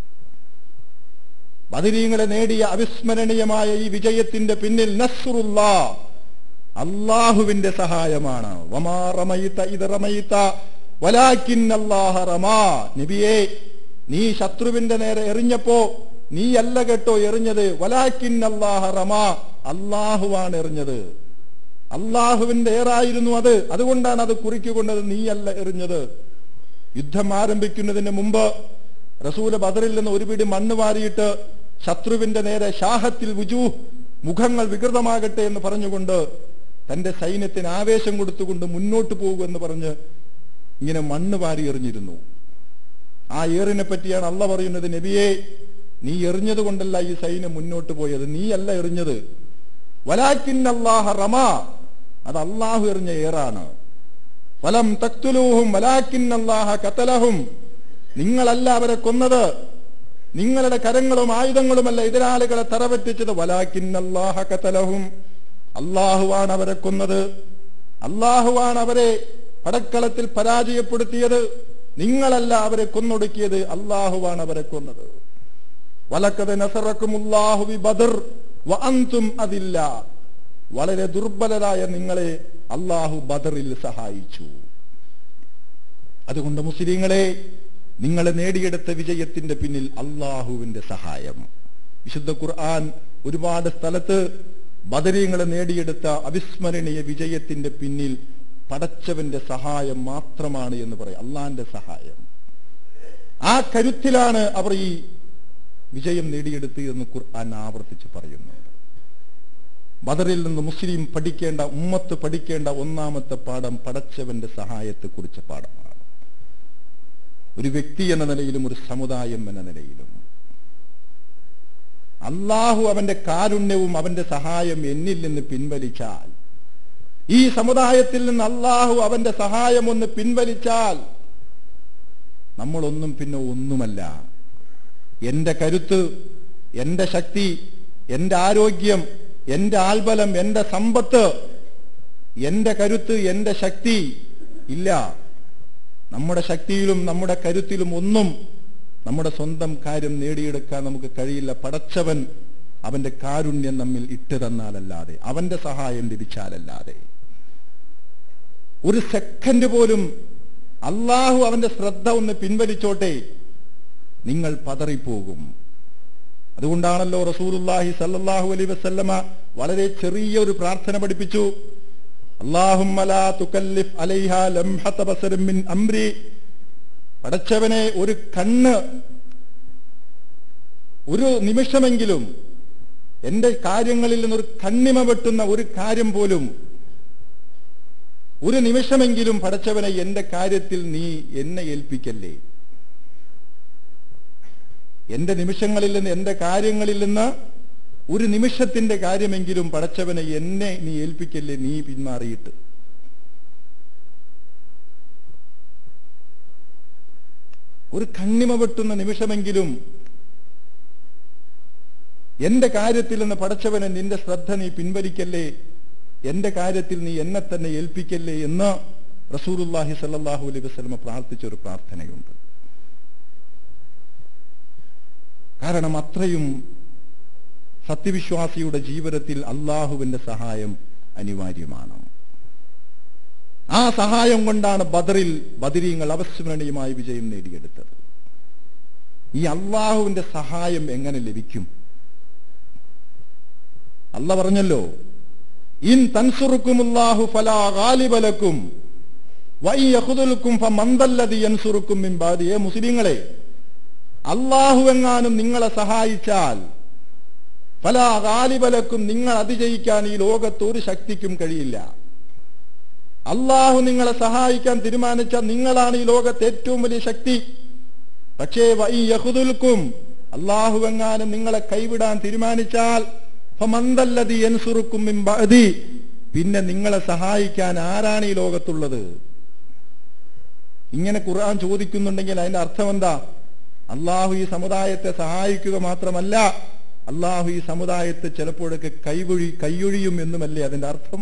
ബദരീങ്ങളെ നേടിയ അവിസ്മരണീയമായ ഈ വിജയത്തിന്റെ പിന്നിൽ നസ്റുള്ള അള്ളാഹുവിന്റെ സഹായമാണ് വമാ റമയിത ഇത് റമയിത വലാക്കിൻ അല്ലാഹ റമാ നബിയേ നീ ശത്രുവിന്റെ നേരെ എറിഞ്ഞപ്പോ നീ അല്ല കേട്ടോ എറിഞ്ഞത് വലാക്കിൻ അല്ലാഹ റമാ അള്ളാഹുവാണ് എറിഞ്ഞത് അള്ളാഹുവിന്റെ ഏറായിരുന്നു അത് അതുകൊണ്ടാണ് അത് കുറിക്കൊണ്ടത് നീയല്ല എറിഞ്ഞത് യുദ്ധം ആരംഭിക്കുന്നതിന് മുമ്പ് റസൂല് ബദറിൽ നിന്ന് ഒരു പിടി മണ്ണ് വാരിയിട്ട് ശത്രുവിന്റെ നേരെ ഷാഹത്തിൽ വുജൂ മുഖങ്ങൾ വികൃതമാകട്ടെ എന്ന് പറഞ്ഞുകൊണ്ട് തന്റെ സൈന്യത്തിന് ആവേശം കൊടുത്തുകൊണ്ട് മുന്നോട്ട് പോകുമെന്ന് പറഞ്ഞ് ഇങ്ങനെ മണ്ണ് വാരി എറിഞ്ഞിരുന്നു ആ ഏറിനെ പറ്റിയാണ് അള്ള പറയുന്നത് നബിയെ നീ എറിഞ്ഞത് കൊണ്ടല്ല ഈ സൈന്യം മുന്നോട്ട് പോയത് നീയല്ല എറിഞ്ഞത് വലാക്കിന്നല്ലാഹ റമ അത് അള്ളാഹു എറിഞ്ഞ ഏറാണ് ഫലം തക്തുലൂഹും വലാക്കിന്നല്ലാഹ കത്തലഹും നിങ്ങളല്ല അവരെ കൊന്നത് നിങ്ങളുടെ കരങ്ങളും ആയുധങ്ങളുമല്ല എതിരാളികളെ തറപറ്റിച്ചത് വലാക്കിന്നല്ലാഹ കത്തലഹും അള്ളാഹുവാണ് അവരെ കൊന്നത് അള്ളാഹുവാണ് അവരെ പടക്കളത്തിൽ പരാജയപ്പെടുത്തിയത് നിങ്ങളല്ല അവരെ കൊന്നൊടുക്കിയത് അള്ളാഹുവാണ് അവരെ കൊന്നത് വലക്കത് നസറക്കുമുല്ലാഹു ബി ബദർ വ അൻതും അതില്ല വളരെ ദുർബലരായ നിങ്ങളെ അള്ളാഹു ബദറിൽ സഹായിച്ചു അതുകൊണ്ട് മുസ്ലിങ്ങളെ നിങ്ങളെ നേടിയെടുത്ത വിജയത്തിന്റെ പിന്നിൽ അള്ളാഹുവിന്റെ സഹായം വിശുദ്ധ ഖുർആൻ ഒരുപാട് സ്ഥലത്ത് ബദരീങ്ങളെ നേടിയെടുത്ത അവിസ്മരണീയ വിജയത്തിന്റെ പിന്നിൽ പടച്ചവന്റെ സഹായം മാത്രമാണ് എന്ന് പറയും അള്ളാന്റെ സഹായം ആ കരുത്തിലാണ് അവർ ഈ വിജയം നേടിയെടുത്ത് എന്ന് ഖുർആൻ ആവർത്തിച്ച് പറയുന്നുണ്ട് ബദറിൽ നിന്ന് മുസ്ലിം പഠിക്കേണ്ട ഉമ്മത്ത് പഠിക്കേണ്ട ഒന്നാമത്തെ പാഠം പടച്ചവന്റെ സഹായത്തെ കുറിച്ച പാഠമാണ് ഒരു വ്യക്തി എന്ന നിലയിലും ഒരു സമുദായം എന്ന നിലയിലും അള്ളാഹു അവന്റെ കാരുണ്യവും അവന്റെ സഹായം എന്നിൽ നിന്ന് പിൻവലിച്ചാൽ ഈ സമുദായത്തിൽ നിന്ന് അള്ളാഹു അവന്റെ സഹായം ഒന്ന് പിൻവലിച്ചാൽ നമ്മളൊന്നും പിന്നെ ഒന്നുമല്ല എന്റെ കരുത്ത് എന്റെ ശക്തി എന്റെ ആരോഗ്യം എന്റെ ആൽബലം എന്റെ സമ്പത്ത് എന്റെ കരുത്ത് എന്റെ ശക്തി ഇല്ല നമ്മുടെ ശക്തിയിലും നമ്മുടെ കരുത്തിലും ഒന്നും നമ്മുടെ സ്വന്തം കാര്യം നേടിയെടുക്കാൻ നമുക്ക് കഴിയില്ല പടച്ചവൻ അവന്റെ കാരുണ്യം നമ്മിൽ ഇട്ട് തന്നാലല്ലാതെ അവന്റെ സഹായം ലഭിച്ചാലല്ലാതെ ഒരു സെക്കൻഡ് പോലും അള്ളാഹു അവന്റെ ശ്രദ്ധ ഒന്ന് പിൻവലിച്ചോട്ടെ നിങ്ങൾ പതറിപ്പോകും അതുകൊണ്ടാണല്ലോ റസൂലുല്ലാഹി സല്ലല്ലാഹു അലൈഹി വസല്ലമ വളരെ ചെറിയ ഒരു പ്രാർത്ഥന പഠിപ്പിച്ചു അല്ലാഹുമ്മ ലാ തുകല്ലിഫ് അലൈഹാ ലംഹത ബസറിൻ മിൻ അംരി പടച്ചവനെ ഒരു കണ്ണ് ഒരു നിമിഷമെങ്കിലും എന്റെ കാര്യങ്ങളിൽ നിന്നൊരു കണ്ണിമ വെട്ടുന്ന ഒരു കാര്യം പോലും ഒരു നിമിഷമെങ്കിലും പടച്ചവനെ എന്റെ കാര്യത്തിൽ നീ എന്നെ ഏൽപ്പിക്കല്ലേ എന്റെ നിമിഷങ്ങളിൽ നിന്ന് എന്റെ കാര്യങ്ങളിൽ നിന്ന് ഒരു നിമിഷത്തിന്റെ കാര്യമെങ്കിലും പടച്ചവനെ എന്നെ നീ ഏൽപ്പിക്കല്ലേ നീ പിന്മാറിയിട്ട് ഒരു കണ്ണിമ വെട്ടുന്ന നിമിഷമെങ്കിലും എന്റെ കാര്യത്തിൽ നിന്ന് പടച്ചവനെ നിന്റെ ശ്രദ്ധ നീ പിൻവലിക്കല്ലേ എന്റെ കാര്യത്തിൽ നീ എന്നെ തന്നെ ഏൽപ്പിക്കല്ലേ എന്ന് റസൂലുല്ലാഹി സല്ലാഹു അലൈഹി വസ്ലമ പ്രാർത്ഥിച്ച ഒരു പ്രാർത്ഥനയുണ്ട് കാരണം അത്രയും സത്യവിശ്വാസിയുടെ ജീവിതത്തിൽ അള്ളാഹുവിന്റെ സഹായം അനിവാര്യമാണ് ആ സഹായം കൊണ്ടാണ് ബദറിൽ ബദരീങ്ങൾ അവസ്മരണീയമായി വിജയം നേടിയെടുത്തത് ഈ അള്ളാഹുവിന്റെ സഹായം എങ്ങനെ ലഭിക്കും അല്ല പറഞ്ഞല്ലോ ഇൻ തൻസുറുക്കുമുല്ലാഹു ഫലാ ഗാലിബലക്കും വൈ യഹുദുൽക്കും ഫമന്തല്ലതി യൻസുറുക്കും മിമ്പാദിയെ മുസ്ലിങ്ങളെ അള്ളാഹു എങ്ങാനും നിങ്ങളെ സഹായിച്ചാൽ പല ഗാലിബലക്കും നിങ്ങൾ അതിജയിക്കാൻ ഈ ലോകത്ത് ഒരു ശക്തിക്കും കഴിയില്ല അള്ളാഹു നിങ്ങളെ സഹായിക്കാൻ തീരുമാനിച്ച നിങ്ങളാണ് ഈ ലോകത്ത് ഏറ്റവും വലിയ ശക്തി പക്ഷേ വൈ യഹുദുൽക്കും അള്ളാഹു എങ്ങാനും നിങ്ങളെ കൈവിടാൻ തീരുമാനിച്ചാൽ ഫമന്തല്ലതി എൻസുറുക്കും മിമ്പതി പിന്നെ നിങ്ങളെ സഹായിക്കാൻ ആരാണ് ഈ ലോകത്തുള്ളത് ഇങ്ങനെ ഖുർആൻ ചോദിക്കുന്നുണ്ടെങ്കിൽ അതിന്റെ അർത്ഥം എന്താ അള്ളാഹു ഈ സമുദായത്തെ സഹായിക്കുക മാത്രമല്ല അള്ളാഹു ഈ സമുദായത്തെ ചിലപ്പോഴൊക്കെ കൈവഴി കൈയൊഴിയും എന്നുമല്ലേ അതിന്റെ അർത്ഥം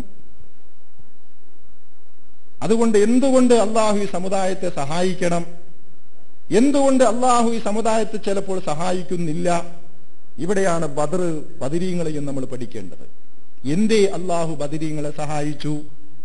അതുകൊണ്ട് എന്തുകൊണ്ട് അള്ളാഹു ഈ സമുദായത്തെ സഹായിക്കണം എന്തുകൊണ്ട് അള്ളാഹു ഈ സമുദായത്തെ ചിലപ്പോൾ സഹായിക്കുന്നില്ല ഇവിടെയാണ് ബദർ ബദിരീങ്ങളെയും നമ്മൾ പഠിക്കേണ്ടത് എന്തേ അള്ളാഹു ബദിരീങ്ങളെ സഹായിച്ചു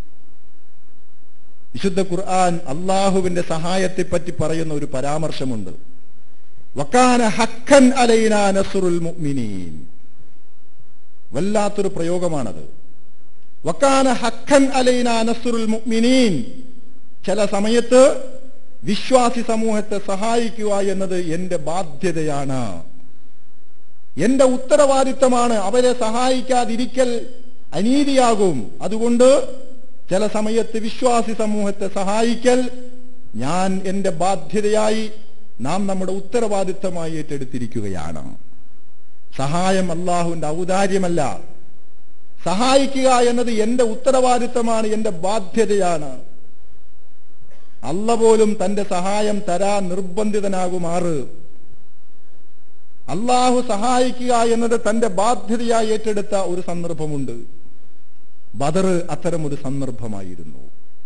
വിശുദ്ധ ഖുർആൻ അള്ളാഹുവിന്റെ സഹായത്തെ പറ്റി പറയുന്ന ഒരു പരാമർശമുണ്ട് വക്കാന ഹക്കൻ അലൈന നസുറുൽ മുഅ്മിനീൻ വല്ലാത്തൊരു പ്രയോഗമാണത് വക്കാന ഹക്കൻ അലൈന നസുറുൽ മുഅ്മിനീൻ ചില സമയത്ത് വിശ്വാസി സമൂഹത്തെ സഹായിക്കുക എന്നത് എന്റെ ബാധ്യതയാണ് എന്റെ ഉത്തരവാദിത്തമാണ് അവരെ സഹായിക്കാതിരിക്കൽ അനീതിയാകും അതുകൊണ്ട് ചില സമയത്ത് വിശ്വാസി സമൂഹത്തെ സഹായിക്കൽ ഞാൻ എന്റെ ബാധ്യതയായി നാം നമ്മുടെ ഉത്തരവാദിത്തമായി ഏറ്റെടുത്തിരിക്കുകയാണ് സഹായം അള്ളാഹുവിന്റെ ഔദാര്യമല്ല സഹായിക്കുക എന്നത് എന്റെ ഉത്തരവാദിത്തമാണ് എന്റെ ബാധ്യതയാണ് അല്ല പോലും തന്റെ സഹായം തരാൻ നിർബന്ധിതനാകുമാറ് അള്ളാഹു സഹായിക്കുക എന്നത് തന്റെ ബാധ്യതയായി ഏറ്റെടുത്ത ഒരു സന്ദർഭമുണ്ട് ബദർ അത്തരം ഒരു സന്ദർഭമായിരുന്നു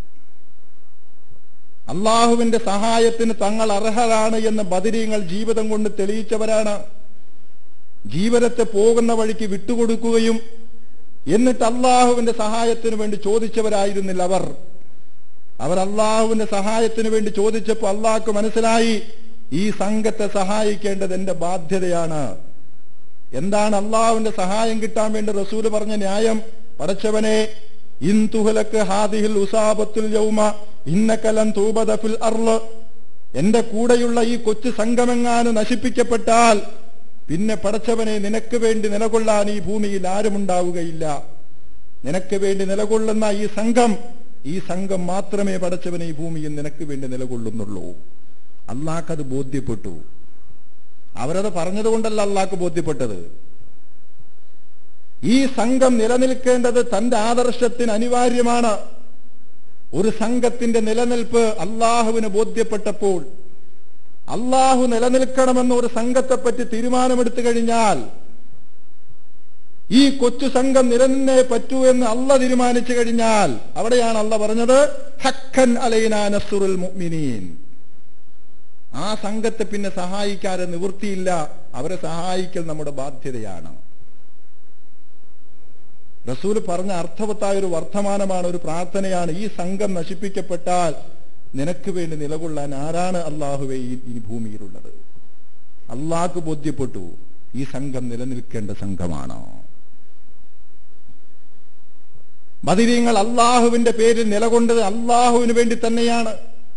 അള്ളാഹുവിന്റെ സഹായത്തിന് തങ്ങൾ അർഹരാണ് എന്ന് ബദരീങ്ങൾ ജീവിതം കൊണ്ട് തെളിയിച്ചവരാണ് ജീവിതത്തെ പോകുന്ന വഴിക്ക് വിട്ടുകൊടുക്കുകയും എന്നിട്ട് അള്ളാഹുവിന്റെ സഹായത്തിന് വേണ്ടി ചോദിച്ചവരായിരുന്നില്ല അവർ അവർ അള്ളാഹുവിന്റെ സഹായത്തിന് വേണ്ടി ചോദിച്ചപ്പോൾ അള്ളാഹ്ക്ക് മനസ്സിലായി ഈ സംഘത്തെ സഹായിക്കേണ്ടത് എന്റെ ബാധ്യതയാണ് എന്താണ് അള്ളാഹുവിന്റെ സഹായം കിട്ടാൻ വേണ്ടി റസൂല് പറഞ്ഞ ന്യായം പടച്ചവനെ ഇൻതുഹലക്ക് ഹാദിഹിൽ ഉസാബത്തുൽ യൗമ ഇന്നക്കലം തൂബദ ഫിൽ അർള് എന്റെ കൂടെയുള്ള ഈ കൊച്ചു സംഘമെങ്ങാന് നശിപ്പിക്കപ്പെട്ടാൽ പിന്നെ പടച്ചവനെ നിനക്ക് വേണ്ടി നിലകൊള്ളാൻ ഈ ഭൂമിയിൽ ആരുമുണ്ടാവുകയില്ല നിനക്ക് വേണ്ടി നിലകൊള്ളുന്ന ഈ സംഘം ഈ സംഘം മാത്രമേ പടച്ചവനെ ഈ ഭൂമിയിൽ നിനക്ക് വേണ്ടി നിലകൊള്ളുന്നുള്ളൂ അള്ളാഹ്ക്കത് ബോധ്യപ്പെട്ടു അവരത് പറഞ്ഞതുകൊണ്ടല്ല അള്ളാഹ്ക്ക് ബോധ്യപ്പെട്ടത് ഈ സംഘം നിലനിൽക്കേണ്ടത് തന്റെ ആദർശത്തിന് അനിവാര്യമാണ് ഒരു സംഘത്തിന്റെ നിലനിൽപ്പ് അള്ളാഹുവിന് ബോധ്യപ്പെട്ടപ്പോൾ അള്ളാഹു നിലനിൽക്കണമെന്ന് ഒരു സംഘത്തെപ്പറ്റി തീരുമാനമെടുത്തു കഴിഞ്ഞാൽ ഈ കൊച്ചു സംഘം നിലനിന്നേ പറ്റൂ എന്ന് അല്ല തീരുമാനിച്ചു കഴിഞ്ഞാൽ അവിടെയാണ് അല്ല പറഞ്ഞത് ഹക്കൻ അലൈന നസുറുൽ മുഅ്മിനീൻ ആ സംഘത്തെ പിന്നെ സഹായിക്കാതെ നിവൃത്തിയില്ല അവരെ സഹായിക്കൽ നമ്മുടെ ബാധ്യതയാണ് റസൂൽ പറഞ്ഞ അർത്ഥവത്തായ ഒരു വർത്തമാനമാണ് ഒരു പ്രാർത്ഥനയാണ് ഈ സംഘം നശിപ്പിക്കപ്പെട്ടാൽ നിനക്ക് വേണ്ടി നിലകൊള്ളാൻ ആരാണ് അള്ളാഹുവെ ഈ ഈ ഭൂമിയിലുള്ളത് അള്ളാഹ്ക്ക് ബോധ്യപ്പെട്ടു ഈ സംഘം നിലനിൽക്കേണ്ട സംഘമാണ് ബദിരീങ്ങൾ അള്ളാഹുവിന്റെ പേരിൽ നിലകൊണ്ടത് അള്ളാഹുവിന് വേണ്ടി തന്നെയാണ്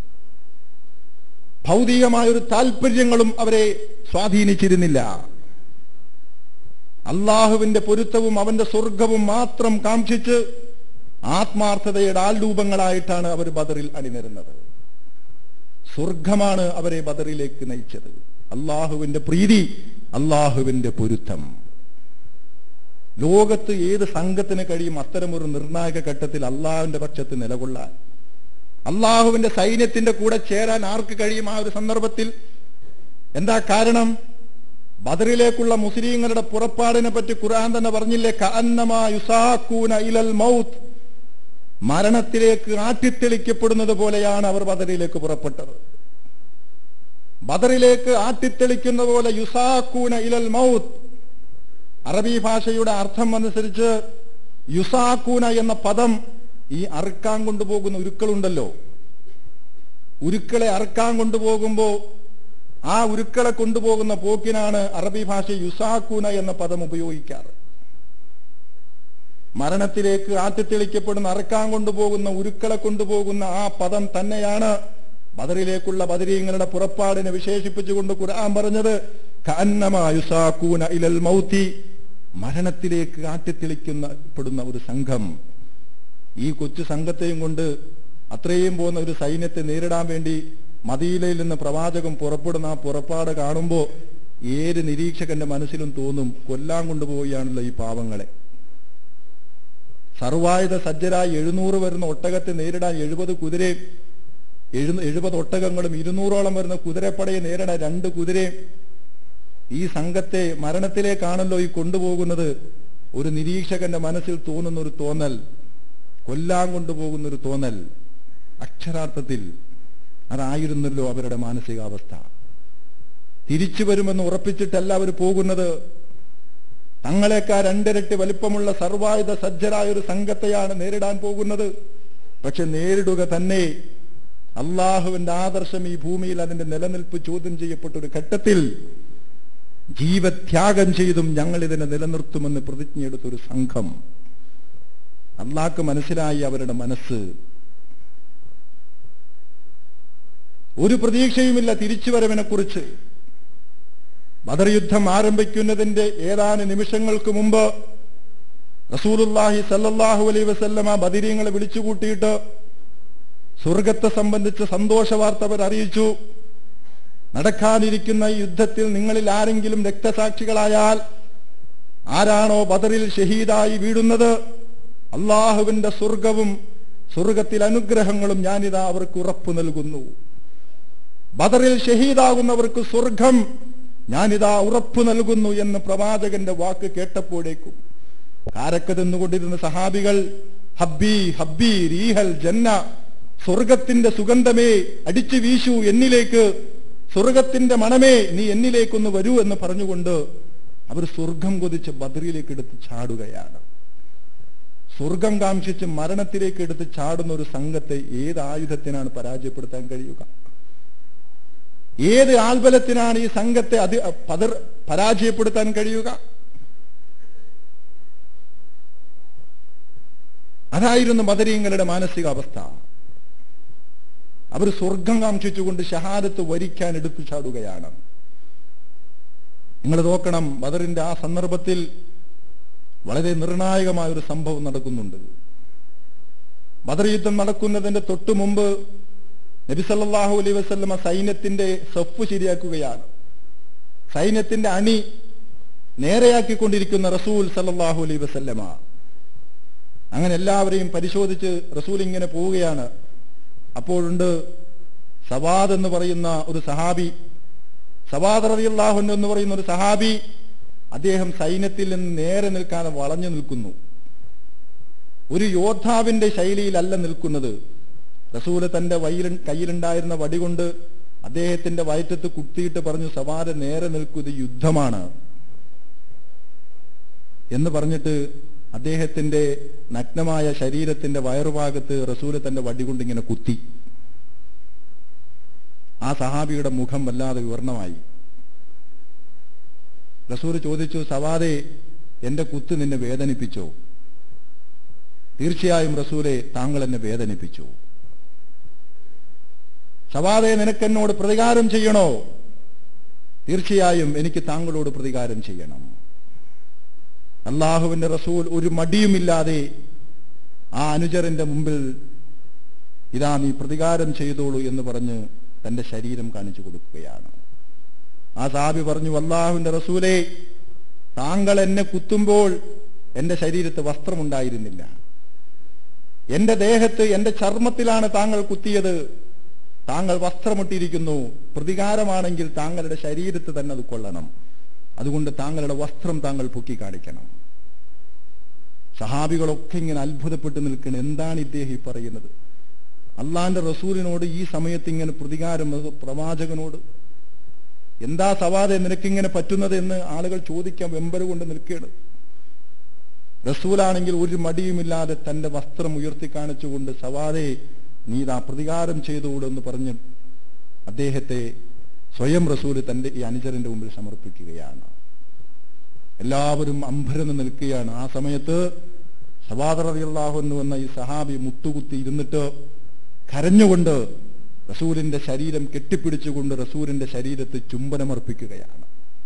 ഭൗതികമായ ഒരു താല്പര്യങ്ങളും അവരെ സ്വാധീനിച്ചിരുന്നില്ല അള്ളാഹുവിന്റെ പൊരുത്തവും അവന്റെ സ്വർഗവും മാത്രം കാക്ഷിച്ച് ആത്മാർത്ഥതയുടെ ആൾരൂപങ്ങളായിട്ടാണ് അവർ ബദറിൽ അണിനിരുന്നത് സ്വർഗമാണ് അവരെ ബദറിലേക്ക് നയിച്ചത് അള്ളാഹുവിന്റെ പ്രീതി അള്ളാഹുവിന്റെ പൊരുത്തം ലോകത്ത് ഏത് സംഘത്തിന് കഴിയും അത്തരമൊരു നിർണായക ഘട്ടത്തിൽ അള്ളാഹുവിന്റെ പക്ഷത്ത് നിലകൊള്ളാൻ അള്ളാഹുവിന്റെ സൈന്യത്തിന്റെ കൂടെ ചേരാൻ ആർക്ക് കഴിയും ആ ഒരു സന്ദർഭത്തിൽ എന്താ കാരണം ബദറിലേക്കുള്ള മുസ്ലിങ്ങളുടെ പുറപ്പാടിനെ പറ്റി ഖുർആൻ തന്നെ പറഞ്ഞില്ലേ കഅന്നമാ യുസാക്കൂന ഇലൽ മൗത്ത് മരണത്തിലേക്ക് ആട്ടിത്തെളിക്കപ്പെടുന്നത് പോലെയാണ് അവർ ബദറിലേക്ക് പുറപ്പെട്ടത് ബദറിലേക്ക് ആട്ടിത്തെളിക്കുന്ന പോലെ യുസാക്കൂന ഇലൽ മൗത്ത് അറബി ഭാഷയുടെ അർത്ഥം അനുസരിച്ച് യുസാക്കൂന എന്ന പദം ഈ അറുക്കാൻ കൊണ്ടുപോകുന്ന ഉരുക്കളുണ്ടല്ലോ ഉരുക്കളെ അറുക്കാൻ കൊണ്ടുപോകുമ്പോ ആ ഉരുക്കളെ കൊണ്ടുപോകുന്ന പോക്കിനാണ് അറബി ഭാഷ യുസാക്കൂന എന്ന പദം ഉപയോഗിക്കാറ് മരണത്തിലേക്ക് ആറ്റിത്തെളിക്കപ്പെടുന്ന അറക്കാൻ കൊണ്ടുപോകുന്ന ഉരുക്കളെ കൊണ്ടുപോകുന്ന ആ പദം തന്നെയാണ് ബദറിലേക്കുള്ള ബദരീങ്ങളുടെ പുറപ്പാടിനെ വിശേഷിപ്പിച്ചുകൊണ്ട് ഖുർആൻ പറഞ്ഞത് കഅന്നമാ യുസാക്കൂന ഇലൽ മൗത്തി മരണത്തിലേക്ക് ആറ്റിത്തെളിക്കുന്ന പെടുന്ന ഒരു സംഘം ഈ കൊച്ചു സംഘത്തെയും കൊണ്ട് അത്രയും പോകുന്ന ഒരു സൈന്യത്തെ നേരിടാൻ വേണ്ടി മദീനയിൽ നിന്ന് പ്രവാചകൻ പുറപ്പെടുന്ന ആ പുറപ്പാട് കാണുമ്പോൾ ഏത് നിരീക്ഷകന്റെ മനസ്സിലും തോന്നും കൊല്ലാൻ കൊണ്ടുപോവുകയാണല്ലോ ഈ പാവങ്ങളെ സർവായുധ സജ്ജരായി എഴുന്നൂറ് വരുന്ന ഒട്ടകത്തെ നേരിടാൻ എഴുപത് കുതിരയും എഴു എഴുപത് ഒട്ടകങ്ങളും ഇരുന്നൂറോളം വരുന്ന കുതിരപ്പടയെ നേരിടാൻ രണ്ട് കുതിരയും ഈ സംഘത്തെ മരണത്തിലേക്കാണല്ലോ ഈ കൊണ്ടുപോകുന്നത് ഒരു നിരീക്ഷകന്റെ മനസ്സിൽ തോന്നുന്ന ഒരു തോന്നൽ കൊല്ലാൻ കൊണ്ടുപോകുന്ന ഒരു തോന്നൽ അക്ഷരാർത്ഥത്തിൽ അതായിരുന്നല്ലോ അവരുടെ മാനസികാവസ്ഥ തിരിച്ചു വരുമെന്ന് ഉറപ്പിച്ചിട്ടല്ല അവർ പോകുന്നത് തങ്ങളെക്കാൾ രണ്ടിരട്ടി വലിപ്പമുള്ള സർവായുധ സജ്ജരായ ഒരു സംഘത്തെയാണ് നേരിടാൻ പോകുന്നത് പക്ഷെ നേരിടുക തന്നെ അള്ളാഹുവിന്റെ ആദർശം ഈ ഭൂമിയിൽ അതിന്റെ നിലനിൽപ്പ് ചോദ്യം ചെയ്യപ്പെട്ട ഒരു ഘട്ടത്തിൽ ജീവത്യാഗം ചെയ്തും ഞങ്ങൾ ഇതിനെ നിലനിർത്തുമെന്ന് പ്രതിജ്ഞയെടുത്തൊരു സംഘം അള്ളാഹ്ക്ക് മനസ്സിലായി അവരുടെ മനസ്സ് ഒരു പ്രതീക്ഷയുമില്ല തിരിച്ചുവരവിനെ കുറിച്ച് ബദർ യുദ്ധം ആരംഭിക്കുന്നതിന്റെ ഏതാനും നിമിഷങ്ങൾക്ക് മുമ്പ് റസൂലുല്ലാഹി സല്ലല്ലാഹു അലൈഹി വസല്ലമ ബദിരീങ്ങളെ വിളിച്ചുകൂട്ടിയിട്ട് സ്വർഗത്തെ സംബന്ധിച്ച് സന്തോഷ വാർത്ത അവർ അറിയിച്ചു നടക്കാനിരിക്കുന്ന ഈ യുദ്ധത്തിൽ നിങ്ങളിൽ ആരെങ്കിലും രക്തസാക്ഷികളായാൽ ആരാണോ ബദറിൽ ഷഹീദായി വീടുന്നത് അള്ളാഹുവിന്റെ സ്വർഗവും സ്വർഗത്തിൽ അനുഗ്രഹങ്ങളും ഞാനിതാ അവർക്ക് ഉറപ്പു നൽകുന്നു ബദറിൽ ഷഹീദാകുന്നവർക്ക് സ്വർഗം ഞാനിതാ ഉറപ്പു നൽകുന്നു എന്ന് പ്രവാചകന്റെ വാക്ക് കേട്ടപ്പോഴേക്കും കാരക്ക തിന്നുകൊണ്ടിരുന്ന സഹാബികൾ ഹബ്ബി ഹബ്ബി റീഹൽ ജന്ന സ്വർഗത്തിന്റെ സുഗന്ധമേ അടിച്ചു വീശു എന്നിലേക്ക് സ്വർഗത്തിന്റെ മണമേ നീ എന്നിലേക്കൊന്ന് വരൂ എന്ന് പറഞ്ഞുകൊണ്ട് അവർ സ്വർഗം കൊതിച്ച് ബദറിലേക്ക് എടുത്ത് ചാടുകയാണ് സ്വർഗം കാംക്ഷിച്ച് മരണത്തിലേക്ക് എടുത്ത് ചാടുന്ന ഒരു സംഘത്തെ ഏത് ആയുധത്തിനാണ് പരാജയപ്പെടുത്താൻ കഴിയുക ഏത് ആൽബലത്തിനാണ് ഈ സംഘത്തെ അതി പതർ പരാജയപ്പെടുത്താൻ കഴിയുക അതായിരുന്നു ബദരീങ്ങളുടെ മാനസികാവസ്ഥ അവർ സ്വർഗം കാംക്ഷിച്ചുകൊണ്ട് ഷഹാദത്ത് വരിക്കാൻ എടുത്തു ചാടുകയാണ് നിങ്ങൾ നോക്കണം ബദറിന്റെ ആ സന്ദർഭത്തിൽ വളരെ നിർണായകമായ ഒരു സംഭവം നടക്കുന്നുണ്ട് ബദർ യുദ്ധം നടക്കുന്നതിന്റെ തൊട്ടു മുമ്പ് നബി സല്ലല്ലാഹു അലൈഹി വസല്ലമ സൈന്യത്തിന്റെ സഫ് ശരിയാക്കുകയാണ് സൈന്യത്തിന്റെ അണി നേരെയാക്കിക്കൊണ്ടിരിക്കുന്ന റസൂൽ സല്ലല്ലാഹു അലൈഹി വസല്ലമ അങ്ങനെ എല്ലാവരെയും പരിശോധിച്ച് റസൂൽ ഇങ്ങനെ പോവുകയാണ് അപ്പോഴുണ്ട് സവാദ് എന്ന് പറയുന്ന ഒരു സഹാബി സവാദ് റളിയല്ലാഹു അൻഹു എന്ന് പറയുന്ന ഒരു സഹാബി അദ്ദേഹം സൈന്യത്തിൽ നിന്ന് നേരെ നിൽക്കാതെ വളഞ്ഞു നിൽക്കുന്നു ഒരു യോദ്ധാവിന്റെ ശൈലിയിലല്ല നിൽക്കുന്നത് റസൂല് തന്റെ വയ്യിൽ കയ്യിലുണ്ടായിരുന്ന വടി കൊണ്ട് അദ്ദേഹത്തിന്റെ വയറ്റത്ത് കുത്തിയിട്ട് പറഞ്ഞു സവാര നേരെ നിൽക്കൂ ഇത് യുദ്ധമാണ് എന്ന് പറഞ്ഞിട്ട് അദ്ദേഹത്തിന്റെ നഗ്നമായ ശരീരത്തിന്റെ വയറുഭാഗത്ത് റസൂല് തന്റെ വടി കൊണ്ട് ഇങ്ങനെ കുത്തി ആ സഹാബിയുടെ മുഖം വല്ലാതെ വിവർണമായി റസൂൽ ചോദിച്ചു സവാദെ എന്റെ കുത്ത് നിന്നെ വേദനിപ്പിച്ചോ തീർച്ചയായും റസൂലെ താങ്കൾ എന്നെ വേദനിപ്പിച്ചു സവാദെ നിനക്കെന്നോട് പ്രതികാരം ചെയ്യണോ തീർച്ചയായും എനിക്ക് താങ്കളോട് പ്രതികാരം ചെയ്യണം അള്ളാഹുവിന്റെ റസൂൽ ഒരു മടിയുമില്ലാതെ ആ അനുചരന്റെ മുമ്പിൽ ഇതാ നീ പ്രതികാരം ചെയ്തോളൂ എന്ന് പറഞ്ഞ് തന്റെ ശരീരം കാണിച്ചു കൊടുക്കുകയാണ് ആ സാബി പറഞ്ഞു അള്ളാഹുവിന്റെ റസൂലെ താങ്കൾ എന്നെ കുത്തുമ്പോൾ എന്റെ ശരീരത്ത് വസ്ത്രമുണ്ടായിരുന്നില്ല എന്റെ ദേഹത്ത് എന്റെ ചർമ്മത്തിലാണ് താങ്കൾ കുത്തിയത് താങ്കൾ വസ്ത്രമിട്ടിരിക്കുന്നു പ്രതികാരമാണെങ്കിൽ താങ്കളുടെ ശരീരത്ത് തന്നെ അത് കൊള്ളണം അതുകൊണ്ട് താങ്കളുടെ വസ്ത്രം താങ്കൾ പൊക്കി കാണിക്കണം സഹാബികളൊക്കെ ഇങ്ങനെ അത്ഭുതപ്പെട്ട് നിൽക്കണം എന്താണ് ഇദ്ദേഹം ഈ പറയുന്നത് അള്ളാന്റെ റസൂലിനോട് ഈ സമയത്ത് ഇങ്ങനെ പ്രതികാരം അത് പ്രവാചകനോട് എന്താ സവാദെ നിനക്കിങ്ങനെ പറ്റുന്നത് എന്ന് ആളുകൾ ചോദിക്കാൻ വെമ്പല് കൊണ്ട് നിൽക്കുകയാണ് റസൂലാണെങ്കിൽ ഒരു മടിയുമില്ലാതെ തന്റെ വസ്ത്രം ഉയർത്തി കാണിച്ചുകൊണ്ട് സവാദെ നീ ഇതാ പ്രതികാരം ചെയ്തുകൂടെന്ന് പറഞ്ഞ് അദ്ദേഹത്തെ സ്വയം റസൂല് തന്റെ ഈ അനുചരന്റെ മുമ്പിൽ സമർപ്പിക്കുകയാണ് എല്ലാവരും അമ്പരന്ന് നിൽക്കുകയാണ് ആ സമയത്ത് സവാദറിയാഹു എന്ന് വന്ന ഈ സഹാബി മുട്ടുകുത്തി ഇരുന്നിട്ട് കരഞ്ഞുകൊണ്ട് റസൂലിന്റെ ശരീരം കെട്ടിപ്പിടിച്ചുകൊണ്ട് റസൂലിന്റെ ശരീരത്ത് ചുംബനമർപ്പിക്കുകയാണ്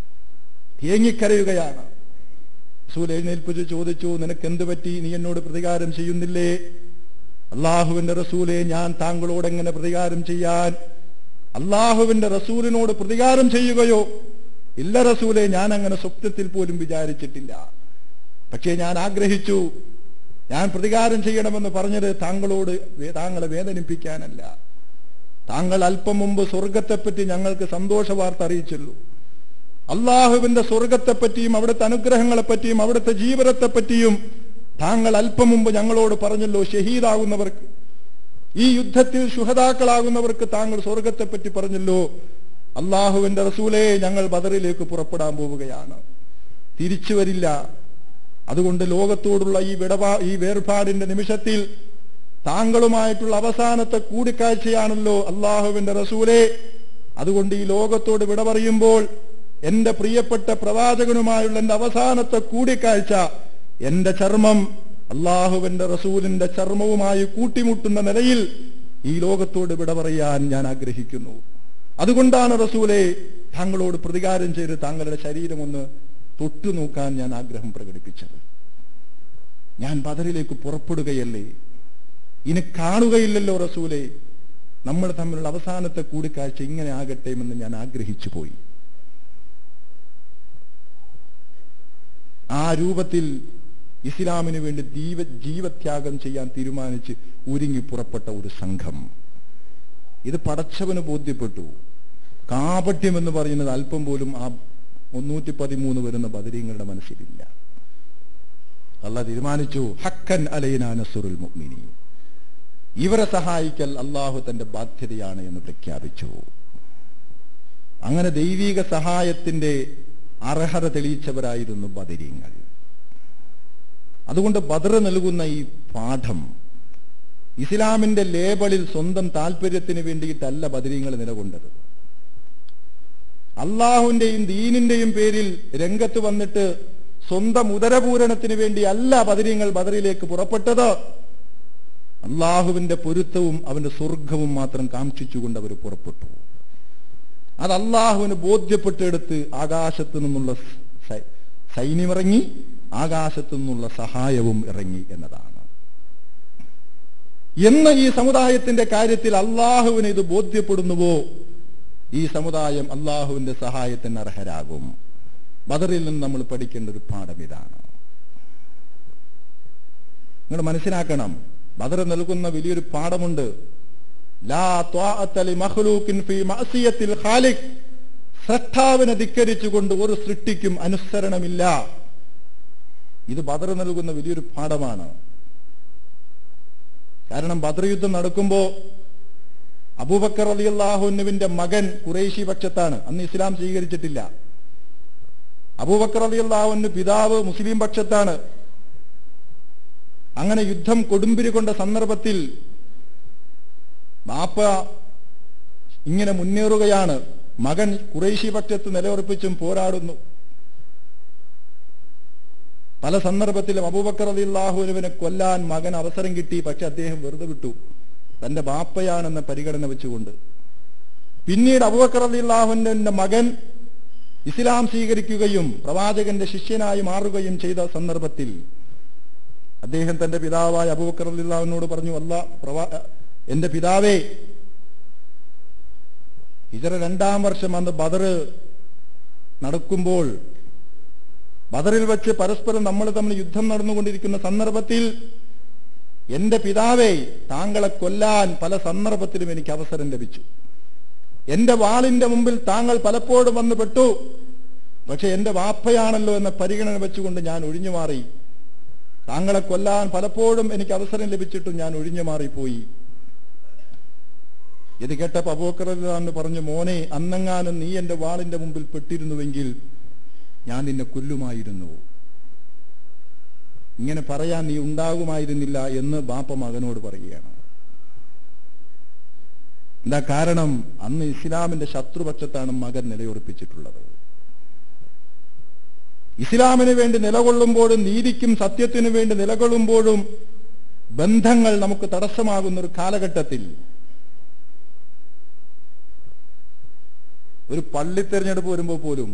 തേങ്ങിക്കരയുകയാണ് റസൂൽ എഴുന്നേൽപ്പിച്ച് ചോദിച്ചു നിനക്ക് എന്ത് പറ്റി നീ എന്നോട് പ്രതികാരം ചെയ്യുന്നില്ലേ അള്ളാഹുവിന്റെ റസൂലെ ഞാൻ താങ്കളോട് എങ്ങനെ പ്രതികാരം ചെയ്യാൻ അള്ളാഹുവിന്റെ റസൂലിനോട് പ്രതികാരം ചെയ്യുകയോ ഇല്ല റസൂലെ ഞാൻ അങ്ങനെ സ്വപ്നത്തിൽ പോലും വിചാരിച്ചിട്ടില്ല പക്ഷേ ഞാൻ ആഗ്രഹിച്ചു ഞാൻ പ്രതികാരം ചെയ്യണമെന്ന് പറഞ്ഞത് താങ്കളോട് വേ- താങ്കളെ വേദനിപ്പിക്കാനല്ല താങ്കൾ അല്പം മുമ്പ് സ്വർഗത്തെപ്പറ്റി ഞങ്ങൾക്ക് സന്തോഷ വാർത്ത അറിയിച്ചുള്ളൂ അള്ളാഹുവിന്റെ സ്വർഗത്തെപ്പറ്റിയും അവിടുത്തെ അനുഗ്രഹങ്ങളെപ്പറ്റിയും അവിടുത്തെ ജീവനത്തെപ്പറ്റിയും താങ്കൾ അല്പം മുമ്പ് ഞങ്ങളോട് പറഞ്ഞല്ലോ ഷഹീദാകുന്നവർക്ക് ഈ യുദ്ധത്തിൽ ശുഹതാക്കളാകുന്നവർക്ക് താങ്കൾ സ്വർഗത്തെപ്പറ്റി പറഞ്ഞല്ലോ അള്ളാഹുവിന്റെ റസൂലെ ഞങ്ങൾ ബദറിലേക്ക് പുറപ്പെടാൻ പോവുകയാണ് തിരിച്ചു വരില്ല അതുകൊണ്ട് ലോകത്തോടുള്ള ഈ വിടവാ ഈ വേർപാടിന്റെ നിമിഷത്തിൽ താങ്കളുമായിട്ടുള്ള അവസാനത്തെ കൂടിക്കാഴ്ചയാണല്ലോ അള്ളാഹുവിന്റെ റസൂലെ അതുകൊണ്ട് ഈ ലോകത്തോട് വിട പറയുമ്പോൾ എന്റെ പ്രിയപ്പെട്ട പ്രവാചകനുമായുള്ള എന്റെ അവസാനത്തെ കൂടിക്കാഴ്ച എന്റെ ചർമ്മം അള്ളാഹുവിന്റെ റസൂലിന്റെ ചർമ്മവുമായി കൂട്ടിമുട്ടുന്ന നിലയിൽ ഈ ലോകത്തോട് വിട പറയാൻ ഞാൻ ആഗ്രഹിക്കുന്നു അതുകൊണ്ടാണ് റസൂലെ താങ്കളോട് പ്രതികാരം ചെയ്ത് താങ്കളുടെ ശരീരം ഒന്ന് തൊട്ടു നോക്കാൻ ഞാൻ ആഗ്രഹം പ്രകടിപ്പിച്ചത് ഞാൻ ബദറിലേക്ക് പുറപ്പെടുകയല്ലേ ഇനി കാണുകയില്ലല്ലോ റസൂലെ നമ്മൾ തമ്മിലുള്ള അവസാനത്തെ കൂടിക്കാഴ്ച ഇങ്ങനെ ആകട്ടെ എന്ന് ഞാൻ ആഗ്രഹിച്ചു പോയി ആ രൂപത്തിൽ ഇസ്ലാമിന് വേണ്ടി ജീവ ജീവത്യാഗം ചെയ്യാൻ തീരുമാനിച്ച് ഒരുങ്ങി പുറപ്പെട്ട ഒരു സംഘം ഇത് പടച്ചവന് ബോധ്യപ്പെട്ടു കാപട്യം എന്ന് പറയുന്നത് അല്പം പോലും ആ മുന്നൂറ്റി പതിമൂന്ന് വരുന്ന ബദരീങ്ങളുടെ മനസ്സിലില്ല അല്ല തീരുമാനിച്ചു ഹക്കൻ അലൈന നസുറുൽ മുഅ്മിനീൻ ഇവരെ സഹായിക്കൽ അള്ളാഹു തന്റെ ബാധ്യതയാണ് എന്ന് പ്രഖ്യാപിച്ചു അങ്ങനെ ദൈവിക സഹായത്തിന്റെ അർഹത തെളിയിച്ചവരായിരുന്നു ബദരീങ്ങൾ അതുകൊണ്ട് ബദർ നൽകുന്ന ഈ പാഠം ഇസ്ലാമിന്റെ ലേബലിൽ സ്വന്തം താല്പര്യത്തിന് വേണ്ടിയിട്ടല്ല ബദരീങ്ങൾ നിലകൊണ്ടത് അള്ളാഹുവിന്റെയും ദീനിന്റെയും പേരിൽ രംഗത്ത് വന്നിട്ട് സ്വന്തം ഉദരപൂരണത്തിന് വേണ്ടി അല്ല ബദരീങ്ങൾ ബദറിലേക്ക് പുറപ്പെട്ടത് അള്ളാഹുവിന്റെ പൊരുത്തവും അവന്റെ സ്വർഗവും മാത്രം കാക്ഷിച്ചുകൊണ്ട് അവർ പുറപ്പെട്ടു അത് അള്ളാഹുവിന് ബോധ്യപ്പെട്ടെടുത്ത് ആകാശത്തു നിന്നുള്ള സൈ- സൈന്യമിറങ്ങി ആകാശത്തു നിന്നുള്ള സഹായവും ഇറങ്ങി എന്നതാണ് എന്ന് ഈ സമുദായത്തിന്റെ കാര്യത്തിൽ അള്ളാഹുവിന് ഇത് ബോധ്യപ്പെടുന്നുവോ ഈ സമുദായം അള്ളാഹുവിന്റെ സഹായത്തിന് അർഹരാകും ബദറിൽ നിന്ന് നമ്മൾ പഠിക്കേണ്ട ഒരു പാഠം ഇതാണ് നിങ്ങൾ മനസ്സിലാക്കണം ബദർ നൽകുന്ന വലിയൊരു പാഠമുണ്ട് ലാ ത്വാഅത്ത ലി മഖ്ലൂഖിൻ ഫീ മഅസിയത്തിൽ ഖാലിഖ് സൃഷ്ടാവിനെ ധിക്കരിച്ചുകൊണ്ട് ഒരു സൃഷ്ടിക്കും അനുസരണമില്ല ഇത് ബദർ നൽകുന്ന വലിയൊരു പാഠമാണ് കാരണം ബദർ യുദ്ധം നടക്കുമ്പോ അബൂബക്കർ അലി അള്ളാഹുനുവിന്റെ മകൻ കുറേശി പക്ഷത്താണ് അന്ന് ഇസ്ലാം സ്വീകരിച്ചിട്ടില്ല അബൂബക്കർ അലി അള്ളാഹുന് പിതാവ് മുസ്ലിം പക്ഷത്താണ് അങ്ങനെ യുദ്ധം കൊടുമ്പിരി കൊണ്ട സന്ദർഭത്തിൽ ബാപ്പ ഇങ്ങനെ മുന്നേറുകയാണ് മകൻ കുറേശി പക്ഷത്ത് നിലയുറപ്പിച്ചും പോരാടുന്നു പല സന്ദർഭത്തിലും അബൂബക്കർ അലി അള്ളാഹുലുവിനെ കൊല്ലാൻ മകൻ അവസരം കിട്ടി പക്ഷെ അദ്ദേഹം വെറുതെ വിട്ടു തന്റെ ബാപ്പയാണെന്ന പരിഗണന വെച്ചുകൊണ്ട് പിന്നീട് അബൂബക്കർ അലി അള്ളാഹുവിന്റെ മകൻ ഇസ്ലാം സ്വീകരിക്കുകയും പ്രവാചകന്റെ ശിഷ്യനായി മാറുകയും ചെയ്ത സന്ദർഭത്തിൽ അദ്ദേഹം തന്റെ പിതാവായ അബൂബക്കർ അലി അള്ളാഹുവിനോട് പറഞ്ഞു അല്ല പ്രവാ എന്റെ പിതാവേ ഹിജറ രണ്ടാം വർഷം അന്ന് ബദർ നടക്കുമ്പോൾ ബദറിൽ വെച്ച് പരസ്പരം നമ്മൾ തമ്മിൽ യുദ്ധം നടന്നുകൊണ്ടിരിക്കുന്ന സന്ദർഭത്തിൽ എന്റെ പിതാവേ താങ്കളെ കൊല്ലാൻ പല സന്ദർഭത്തിലും എനിക്ക് അവസരം ലഭിച്ചു എന്റെ വാളിന്റെ മുമ്പിൽ താങ്കൾ പലപ്പോഴും വന്ന് പെട്ടു പക്ഷെ എന്റെ വാപ്പയാണല്ലോ എന്ന പരിഗണന വെച്ചുകൊണ്ട് ഞാൻ ഒഴിഞ്ഞു മാറി താങ്കളെ കൊല്ലാൻ പലപ്പോഴും എനിക്ക് അവസരം ലഭിച്ചിട്ടും ഞാൻ ഒഴിഞ്ഞു മാറിപ്പോയി ഇത് കേട്ടപ്പോ അബൂക്കറാന്ന് പറഞ്ഞു മോനെ അന്നെങ്ങാനും നീ എന്റെ വാളിന്റെ മുമ്പിൽ പെട്ടിരുന്നുവെങ്കിൽ ഞാൻ നിന്നെ കൊല്ലുമായിരുന്നു ഇങ്ങനെ പറയാൻ നീ ഉണ്ടാകുമായിരുന്നില്ല എന്ന് ബാപ്പ മകനോട് പറയുകയാണ് എന്താ കാരണം അന്ന് ഇസ്ലാമിന്റെ ശത്രുപക്ഷത്താണ് മകൻ നിലയുറപ്പിച്ചിട്ടുള്ളത് ഇസ്ലാമിന് വേണ്ടി നിലകൊള്ളുമ്പോഴും നീതിക്കും സത്യത്തിനു വേണ്ടി നിലകൊള്ളുമ്പോഴും ബന്ധങ്ങൾ നമുക്ക് തടസ്സമാകുന്ന ഒരു കാലഘട്ടത്തിൽ ഒരു പള്ളി തെരഞ്ഞെടുപ്പ് വരുമ്പോൾ പോലും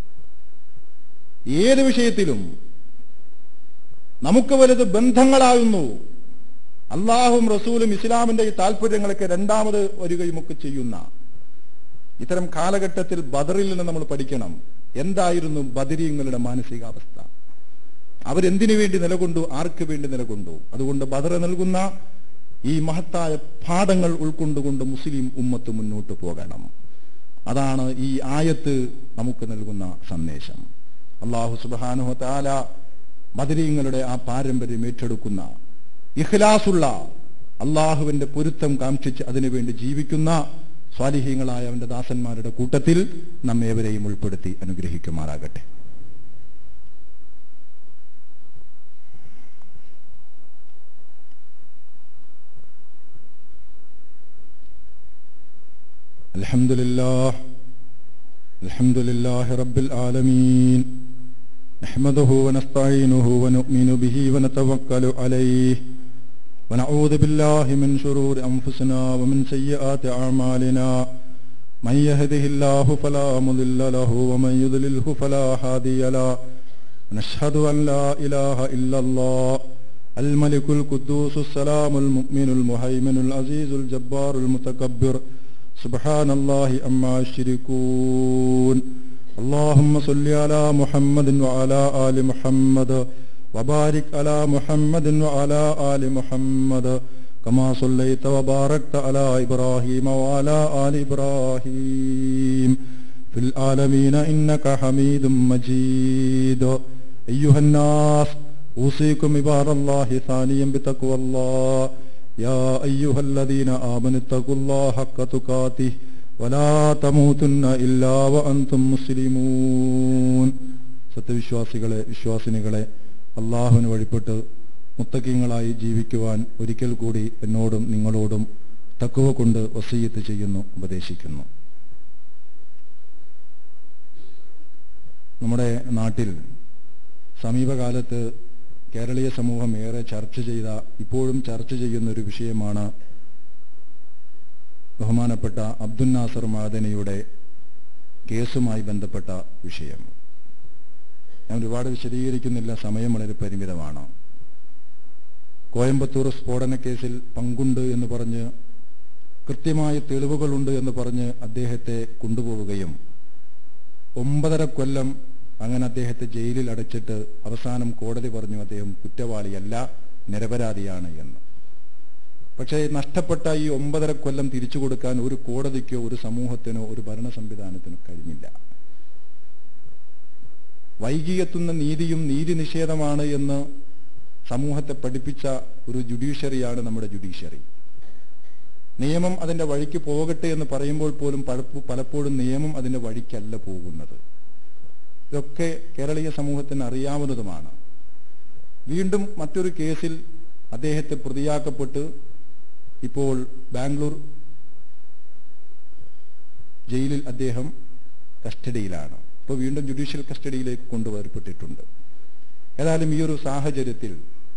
ഏത് വിഷയത്തിലും നമുക്ക് വലുത് ബന്ധങ്ങളാകുന്നു അള്ളാഹും റസൂലും ഇസ്ലാമിന്റെ ഈ താല്പര്യങ്ങളൊക്കെ രണ്ടാമത് വരികയും ഒക്കെ ചെയ്യുന്ന ഇത്തരം കാലഘട്ടത്തിൽ ബദറിൽ നിന്ന് നമ്മൾ പഠിക്കണം എന്തായിരുന്നു ബദരീങ്ങളുടെ മാനസികാവസ്ഥ അവരെന്തിനു വേണ്ടി നിലകൊണ്ടു ആർക്ക് വേണ്ടി നിലകൊണ്ടു അതുകൊണ്ട് ബദർ നൽകുന്ന ഈ മഹത്തായ പാഠങ്ങൾ ഉൾക്കൊണ്ടുകൊണ്ട് മുസ്ലിം ഉമ്മത്ത് മുന്നോട്ട് പോകണം അതാണ് ഈ ആയത്ത് നമുക്ക് നൽകുന്ന സന്ദേശം അള്ളാഹു സുബാനുഹ താല ബദരീങ്ങളുടെ ആ പാരമ്പര്യം ഏറ്റെടുക്കുന്ന ഇഖ്ലാസുള്ള അള്ളാഹുവിന്റെ പൊരുത്തം കാക്ഷിച്ച് അതിനുവേണ്ടി ജീവിക്കുന്ന സ്വാലിഹീങ്ങളായ അവന്റെ ദാസന്മാരുടെ കൂട്ടത്തിൽ നമ്മേവരെയും ഉൾപ്പെടുത്തി അനുഗ്രഹിക്കുമാറാകട്ടെ الحمد لله الحمد لله رب العالمين نحمده ونستعينه ونؤمن به ونتوكل عليه ونعوذ بالله من شرور أنفسنا ومن سيئات أعمالنا من يهده الله فلا مضل له ومن يضلله فلا هادي له ونشهد أن لا إله إلا الله الملك القدوس السلام المؤمن المهيمن العزيز الجبار المتكبر سبحان الله أما يشركون اللهم صل على محمد وعلى آل محمد وبارك على محمد وعلى آل محمد كما صليت وباركت على إبراهيم وعلى آل إبراهيم في العالمين إنك حميد مجيد أيها الناس أوصيكم عباد الله ثانيا بتقوى الله يا أيها الذين آمنوا اتقوا الله حق تقاته ولا تموتن إلا وأنتم مسلمون സത്യവിശ്വാസികളെ വിശ്വാസിനികളെ അള്ളാഹുവിന് വഴിപ്പെട്ട് മുത്തക്കിങ്ങളായി ജീവിക്കുവാൻ ഒരിക്കൽ കൂടി എന്നോടും നിങ്ങളോടും തക്കുവ കൊണ്ട് വസീയത്ത് ചെയ്യുന്നു ഉപദേശിക്കുന്നു നമ്മുടെ നാട്ടിൽ സമീപകാലത്ത് കേരളീയ സമൂഹം ഏറെ ചർച്ച ചെയ്ത ഇപ്പോഴും ചർച്ച ചെയ്യുന്ന ഒരു വിഷയമാണ് ബഹുമാനപ്പെട്ട അബ്ദുൽ നാസർ മാദനിയുടെ കേസുമായി ബന്ധപ്പെട്ട വിഷയം ഞാൻ ഒരുപാട് വിശദീകരിക്കുന്നില്ല സമയം വളരെ പരിമിതമാണ് കോയമ്പത്തൂർ സ്ഫോടന കേസിൽ പങ്കുണ്ട് എന്ന് പറഞ്ഞ് കൃത്യമായ തെളിവുകളുണ്ട് എന്ന് പറഞ്ഞ് അദ്ദേഹത്തെ കൊണ്ടുപോവുകയും ഒമ്പതര കൊല്ലം അങ്ങനെ അദ്ദേഹത്തെ ജയിലിൽ അടച്ചിട്ട് അവസാനം കോടതി പറഞ്ഞു അദ്ദേഹം കുറ്റവാളിയല്ല നിരപരാധിയാണ് എന്ന് പക്ഷേ നഷ്ടപ്പെട്ട ഈ ഒമ്പതര കൊല്ലം തിരിച്ചു കൊടുക്കാൻ ഒരു കോടതിക്കോ ഒരു സമൂഹത്തിനോ ഒരു ഭരണ സംവിധാനത്തിനോ കഴിഞ്ഞില്ല വൈകിയെത്തുന്ന നീതിയും നീതി നിഷേധമാണ് എന്ന് സമൂഹത്തെ പഠിപ്പിച്ച ഒരു ജുഡീഷ്യറിയാണ് നമ്മുടെ ജുഡീഷ്യറി നിയമം അതിന്റെ വഴിക്ക് പോകട്ടെ എന്ന് പറയുമ്പോൾ പോലും പലപ്പോ- പലപ്പോഴും നിയമം അതിന്റെ വഴിക്കല്ല പോകുന്നത് ഇതൊക്കെ കേരളീയ സമൂഹത്തിന് അറിയാവുന്നതുമാണ് വീണ്ടും മറ്റൊരു കേസിൽ അദ്ദേഹത്തെ പ്രതിയാക്കപ്പെട്ട് ഇപ്പോൾ ബാംഗ്ലൂർ ജയിലിൽ അദ്ദേഹം കസ്റ്റഡിയിലാണ് ഇപ്പോൾ വീണ്ടും ജുഡീഷ്യൽ കസ്റ്റഡിയിലേക്ക് കൊണ്ടുവരപ്പെട്ടിട്ടുണ്ട് ഏതായാലും ഈ ഒരു സാഹചര്യത്തിൽ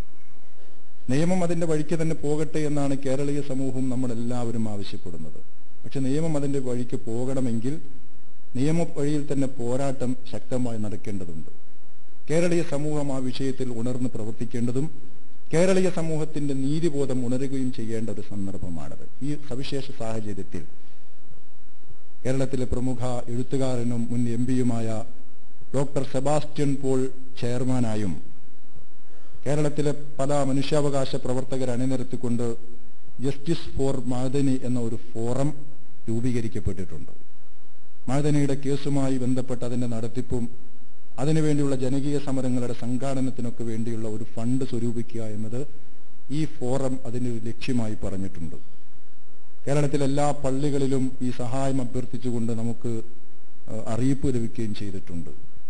നിയമം അതിന്റെ വഴിക്ക് തന്നെ പോകട്ടെ എന്നാണ് കേരളീയ സമൂഹം നമ്മളെല്ലാവരും ആവശ്യപ്പെടുന്നത് പക്ഷെ നിയമം അതിന്റെ വഴിക്ക് പോകണമെങ്കിൽ നിയമ വഴിയിൽ തന്നെ പോരാട്ടം ശക്തമായി നടക്കേണ്ടതുണ്ട് കേരളീയ സമൂഹം ആ വിഷയത്തിൽ ഉണർന്ന് പ്രവർത്തിക്കേണ്ടതും കേരളീയ സമൂഹത്തിന്റെ നീതിബോധം ഉണരുകയും ചെയ്യേണ്ട ഒരു സന്ദർഭമാണത് ഈ സവിശേഷ സാഹചര്യത്തിൽ കേരളത്തിലെ പ്രമുഖ എഴുത്തുകാരനും മുൻ എം പിയുമായ ഡോക്ടർ സെബാസ്റ്റ്യൻ പോൾ ചെയർമാനായും കേരളത്തിലെ പല മനുഷ്യാവകാശ പ്രവർത്തകരെ അണിനിരത്തിക്കൊണ്ട് ജസ്റ്റിസ് ഫോർ മഅദനി എന്ന ഒരു ഫോറം രൂപീകരിക്കപ്പെട്ടിട്ടുണ്ട് മഅദനിയുടെ കേസുമായി ബന്ധപ്പെട്ട അതിന്റെ നടത്തിപ്പും അതിനുവേണ്ടിയുള്ള ജനകീയ സമരങ്ങളുടെ സംഘാടനത്തിനൊക്കെ വേണ്ടിയുള്ള ഒരു ഫണ്ട് സ്വരൂപിക്കുക എന്നത് ഈ ഫോറം അതിന് ഒരു ലക്ഷ്യമായി പറഞ്ഞിട്ടുണ്ട് കേരളത്തിലെ എല്ലാ പള്ളികളിലും ഈ സഹായം അഭ്യർത്ഥിച്ചുകൊണ്ട് നമുക്ക് ഏഹ്, അറിയിപ്പ് ലഭിക്കുകയും ചെയ്തിട്ടുണ്ട്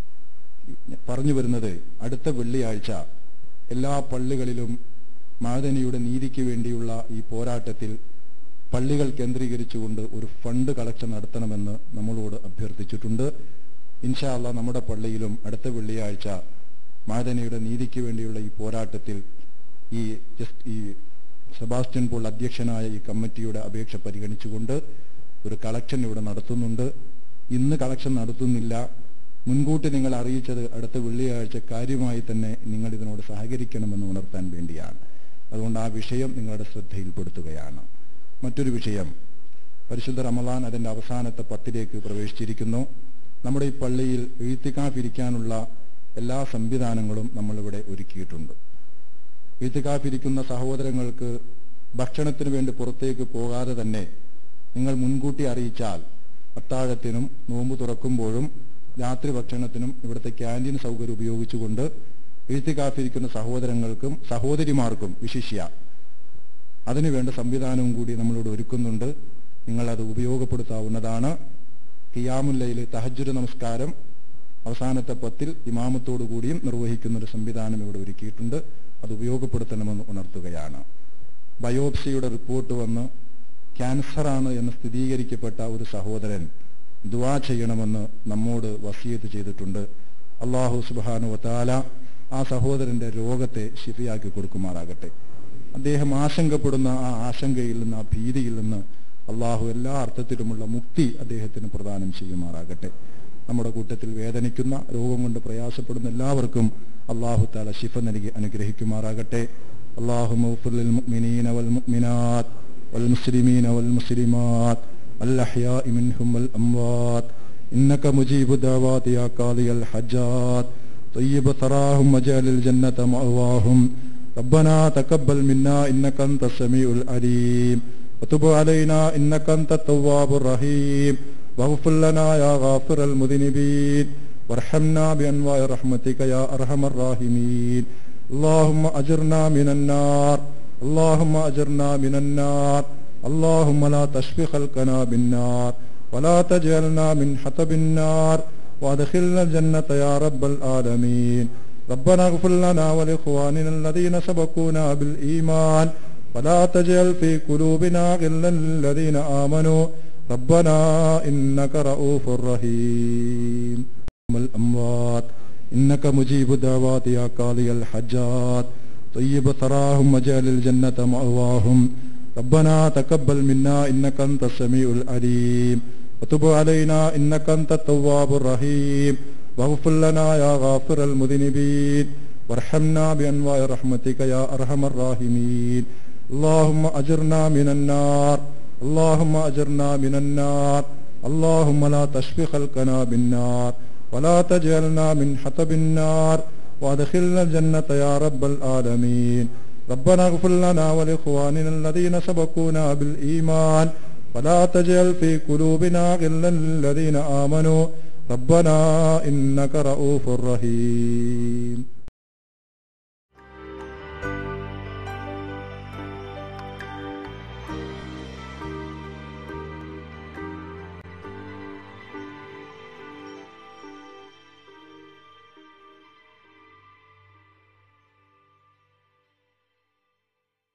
പറഞ്ഞു വരുന്നത് അടുത്ത വെള്ളിയാഴ്ച എല്ലാ പള്ളികളിലും മാദനിയുടെ നീതിക്ക് വേണ്ടിയുള്ള ഈ പോരാട്ടത്തിൽ പള്ളികൾ കേന്ദ്രീകരിച്ചുകൊണ്ട് ഒരു ഫണ്ട് കളക്ഷൻ നടത്തണമെന്ന് നമ്മളോട് അഭ്യർത്ഥിച്ചിട്ടുണ്ട് ഇൻഷാല്ല നമ്മുടെ പള്ളിയിലും അടുത്ത വെള്ളിയാഴ്ച മാദനിയുടെ നീതിക്ക് വേണ്ടിയുള്ള ഈ പോരാട്ടത്തിൽ ഈ ജസ്റ്റ് ഈ സെബാസ്റ്റ്യൻ പോൾ അധ്യക്ഷനായ ഈ കമ്മിറ്റിയുടെ അപേക്ഷ പരിഗണിച്ചുകൊണ്ട് ഒരു കളക്ഷൻ ഇവിടെ നടത്തുന്നുണ്ട് ഇന്ന് കളക്ഷൻ നടത്തുന്നില്ല മുൻകൂട്ടി നിങ്ങൾ അറിയിച്ചത് അടുത്ത വെള്ളിയാഴ്ച കാര്യമായി തന്നെ നിങ്ങൾ ഇതിനോട് സഹകരിക്കണമെന്ന് ഉണർത്താൻ വേണ്ടിയാണ് അതുകൊണ്ട് ആ വിഷയം നിങ്ങളുടെ ശ്രദ്ധയിൽപ്പെടുത്തുകയാണ് മറ്റൊരു വിഷയം പരിശുദ്ധ റമദാൻ അതിന്റെ അവസാനത്തെ പത്തിലേക്ക് പ്രവേശിച്ചിരിക്കുന്നു നമ്മുടെ ഈ പള്ളിയിൽ എഴുത്തിക്കാഫിരിക്കാനുള്ള എല്ലാ സംവിധാനങ്ങളും നമ്മളിവിടെ ഒരുക്കിയിട്ടുണ്ട് എഴുത്തുകാഫിരിക്കുന്ന സഹോദരങ്ങൾക്ക് ഭക്ഷണത്തിന് വേണ്ടി പുറത്തേക്ക് പോകാതെ തന്നെ നിങ്ങൾ മുൻകൂട്ടി അറിയിച്ചാൽ അത്താഴത്തിനും നോമ്പ് തുറക്കുമ്പോഴും രാത്രി ഭക്ഷണത്തിനും ഇവിടുത്തെ ക്യാൻറ്റീൻ സൗകര്യം ഉപയോഗിച്ചുകൊണ്ട് എഴുത്തുകാഫിരിക്കുന്ന സഹോദരങ്ങൾക്കും സഹോദരിമാർക്കും വിശിഷ്യ അതിനുവേണ്ട സംവിധാനവും കൂടി നമ്മളിവിടെ ഒരുക്കുന്നുണ്ട് നിങ്ങളത് ഉപയോഗപ്പെടുത്താവുന്നതാണ് ഖിയാമുല്ലയിൽ തഹജുര് നമസ്കാരം അവസാനത്തെ പത്തിൽ ഇമാമത്തോടു കൂടിയും നിർവഹിക്കുന്ന ഒരു സംവിധാനം ഇവിടെ ഒരുക്കിയിട്ടുണ്ട് അത് ഉപയോഗപ്പെടുത്തണമെന്ന് ഉണർത്തുകയാണ് ബയോപ്സിയുടെ റിപ്പോർട്ട് വന്ന് ക്യാൻസറാണ് എന്ന് സ്ഥിരീകരിക്കപ്പെട്ട ഒരു സഹോദരൻ ദുവാ ചെയ്യണമെന്ന് നമ്മോട് വസീയത്ത് ചെയ്തിട്ടുണ്ട് അള്ളാഹു സുബാനു വത്താല ആ സഹോദരന്റെ രോഗത്തെ ശിഫിയാക്കി കൊടുക്കുമാറാകട്ടെ അദ്ദേഹം ആശങ്കപ്പെടുന്ന ആ ആശങ്കയിൽ നിന്ന് ആ ഭീതിയിൽ നിന്ന് അള്ളാഹു എല്ലാ അർത്ഥത്തിലുമുള്ള മുക്തി അദ്ദേഹത്തിന് പ്രദാനം ചെയ്യുമാറാകട്ടെ നമ്മുടെ കൂട്ടത്തിൽ വേദനിക്കുന്ന രോഗം കൊണ്ട് പ്രയാസപ്പെടുന്ന എല്ലാവർക്കും അള്ളാഹു താല ശിഫ നൽകി അനുഗ്രഹിക്കുമാറാകട്ടെ അള്ളാഹു മുഅ്മിനീന വൽ മുഅ്മിനാത്ത് والمسلمين والمسلمات الأحياء منهم والأموات إنك مجيب الدعوات يا قاضي الحجات طيب ثراهم وجعل الجنة مأواهم ربنا تقبل منا إنك أنت السميع العليم وتب علينا إنك أنت التواب الرحيم واغفر لنا يا غافر المذنبين وارحمنا بأنواع رحمتك يا أرحم الراحمين اللهم أجرنا من النار اللهم أجرنا من النار اللهم لا تشف خلقنا بالنار ولا تجعلنا من حطب النار وادخلنا الجنة يا رب العالمين ربنا اغفر لنا ولإخواننا الذين سبقونا بالإيمان ولا تجعل في قلوبنا غلا للذين آمنوا ربنا إنك رؤوف رحيم الأموات إنك مجيب الدعوات يا قاضي الحجات طيب ثراهم وجعل الجنة مأواهم ربنا تقبل منا إنك أنت السميع العليم وتب علينا إنك أنت التواب الرحيم واغفر لنا يا غافر المذنبين وارحمنا بأنواع رحمتك يا أرحم الراحمين اللهم أجرنا من النار اللهم أجرنا من النار اللهم لا تشف خلقنا بالنار ولا تجعلنا من حطب النار وادخلنا الجنة يا رب العالمين ربنا اغفر لنا ولإخواننا الذين سبقونا بالإيمان ولا تجعل في قلوبنا غلا للذين آمنوا ربنا إنك رؤوف رحيم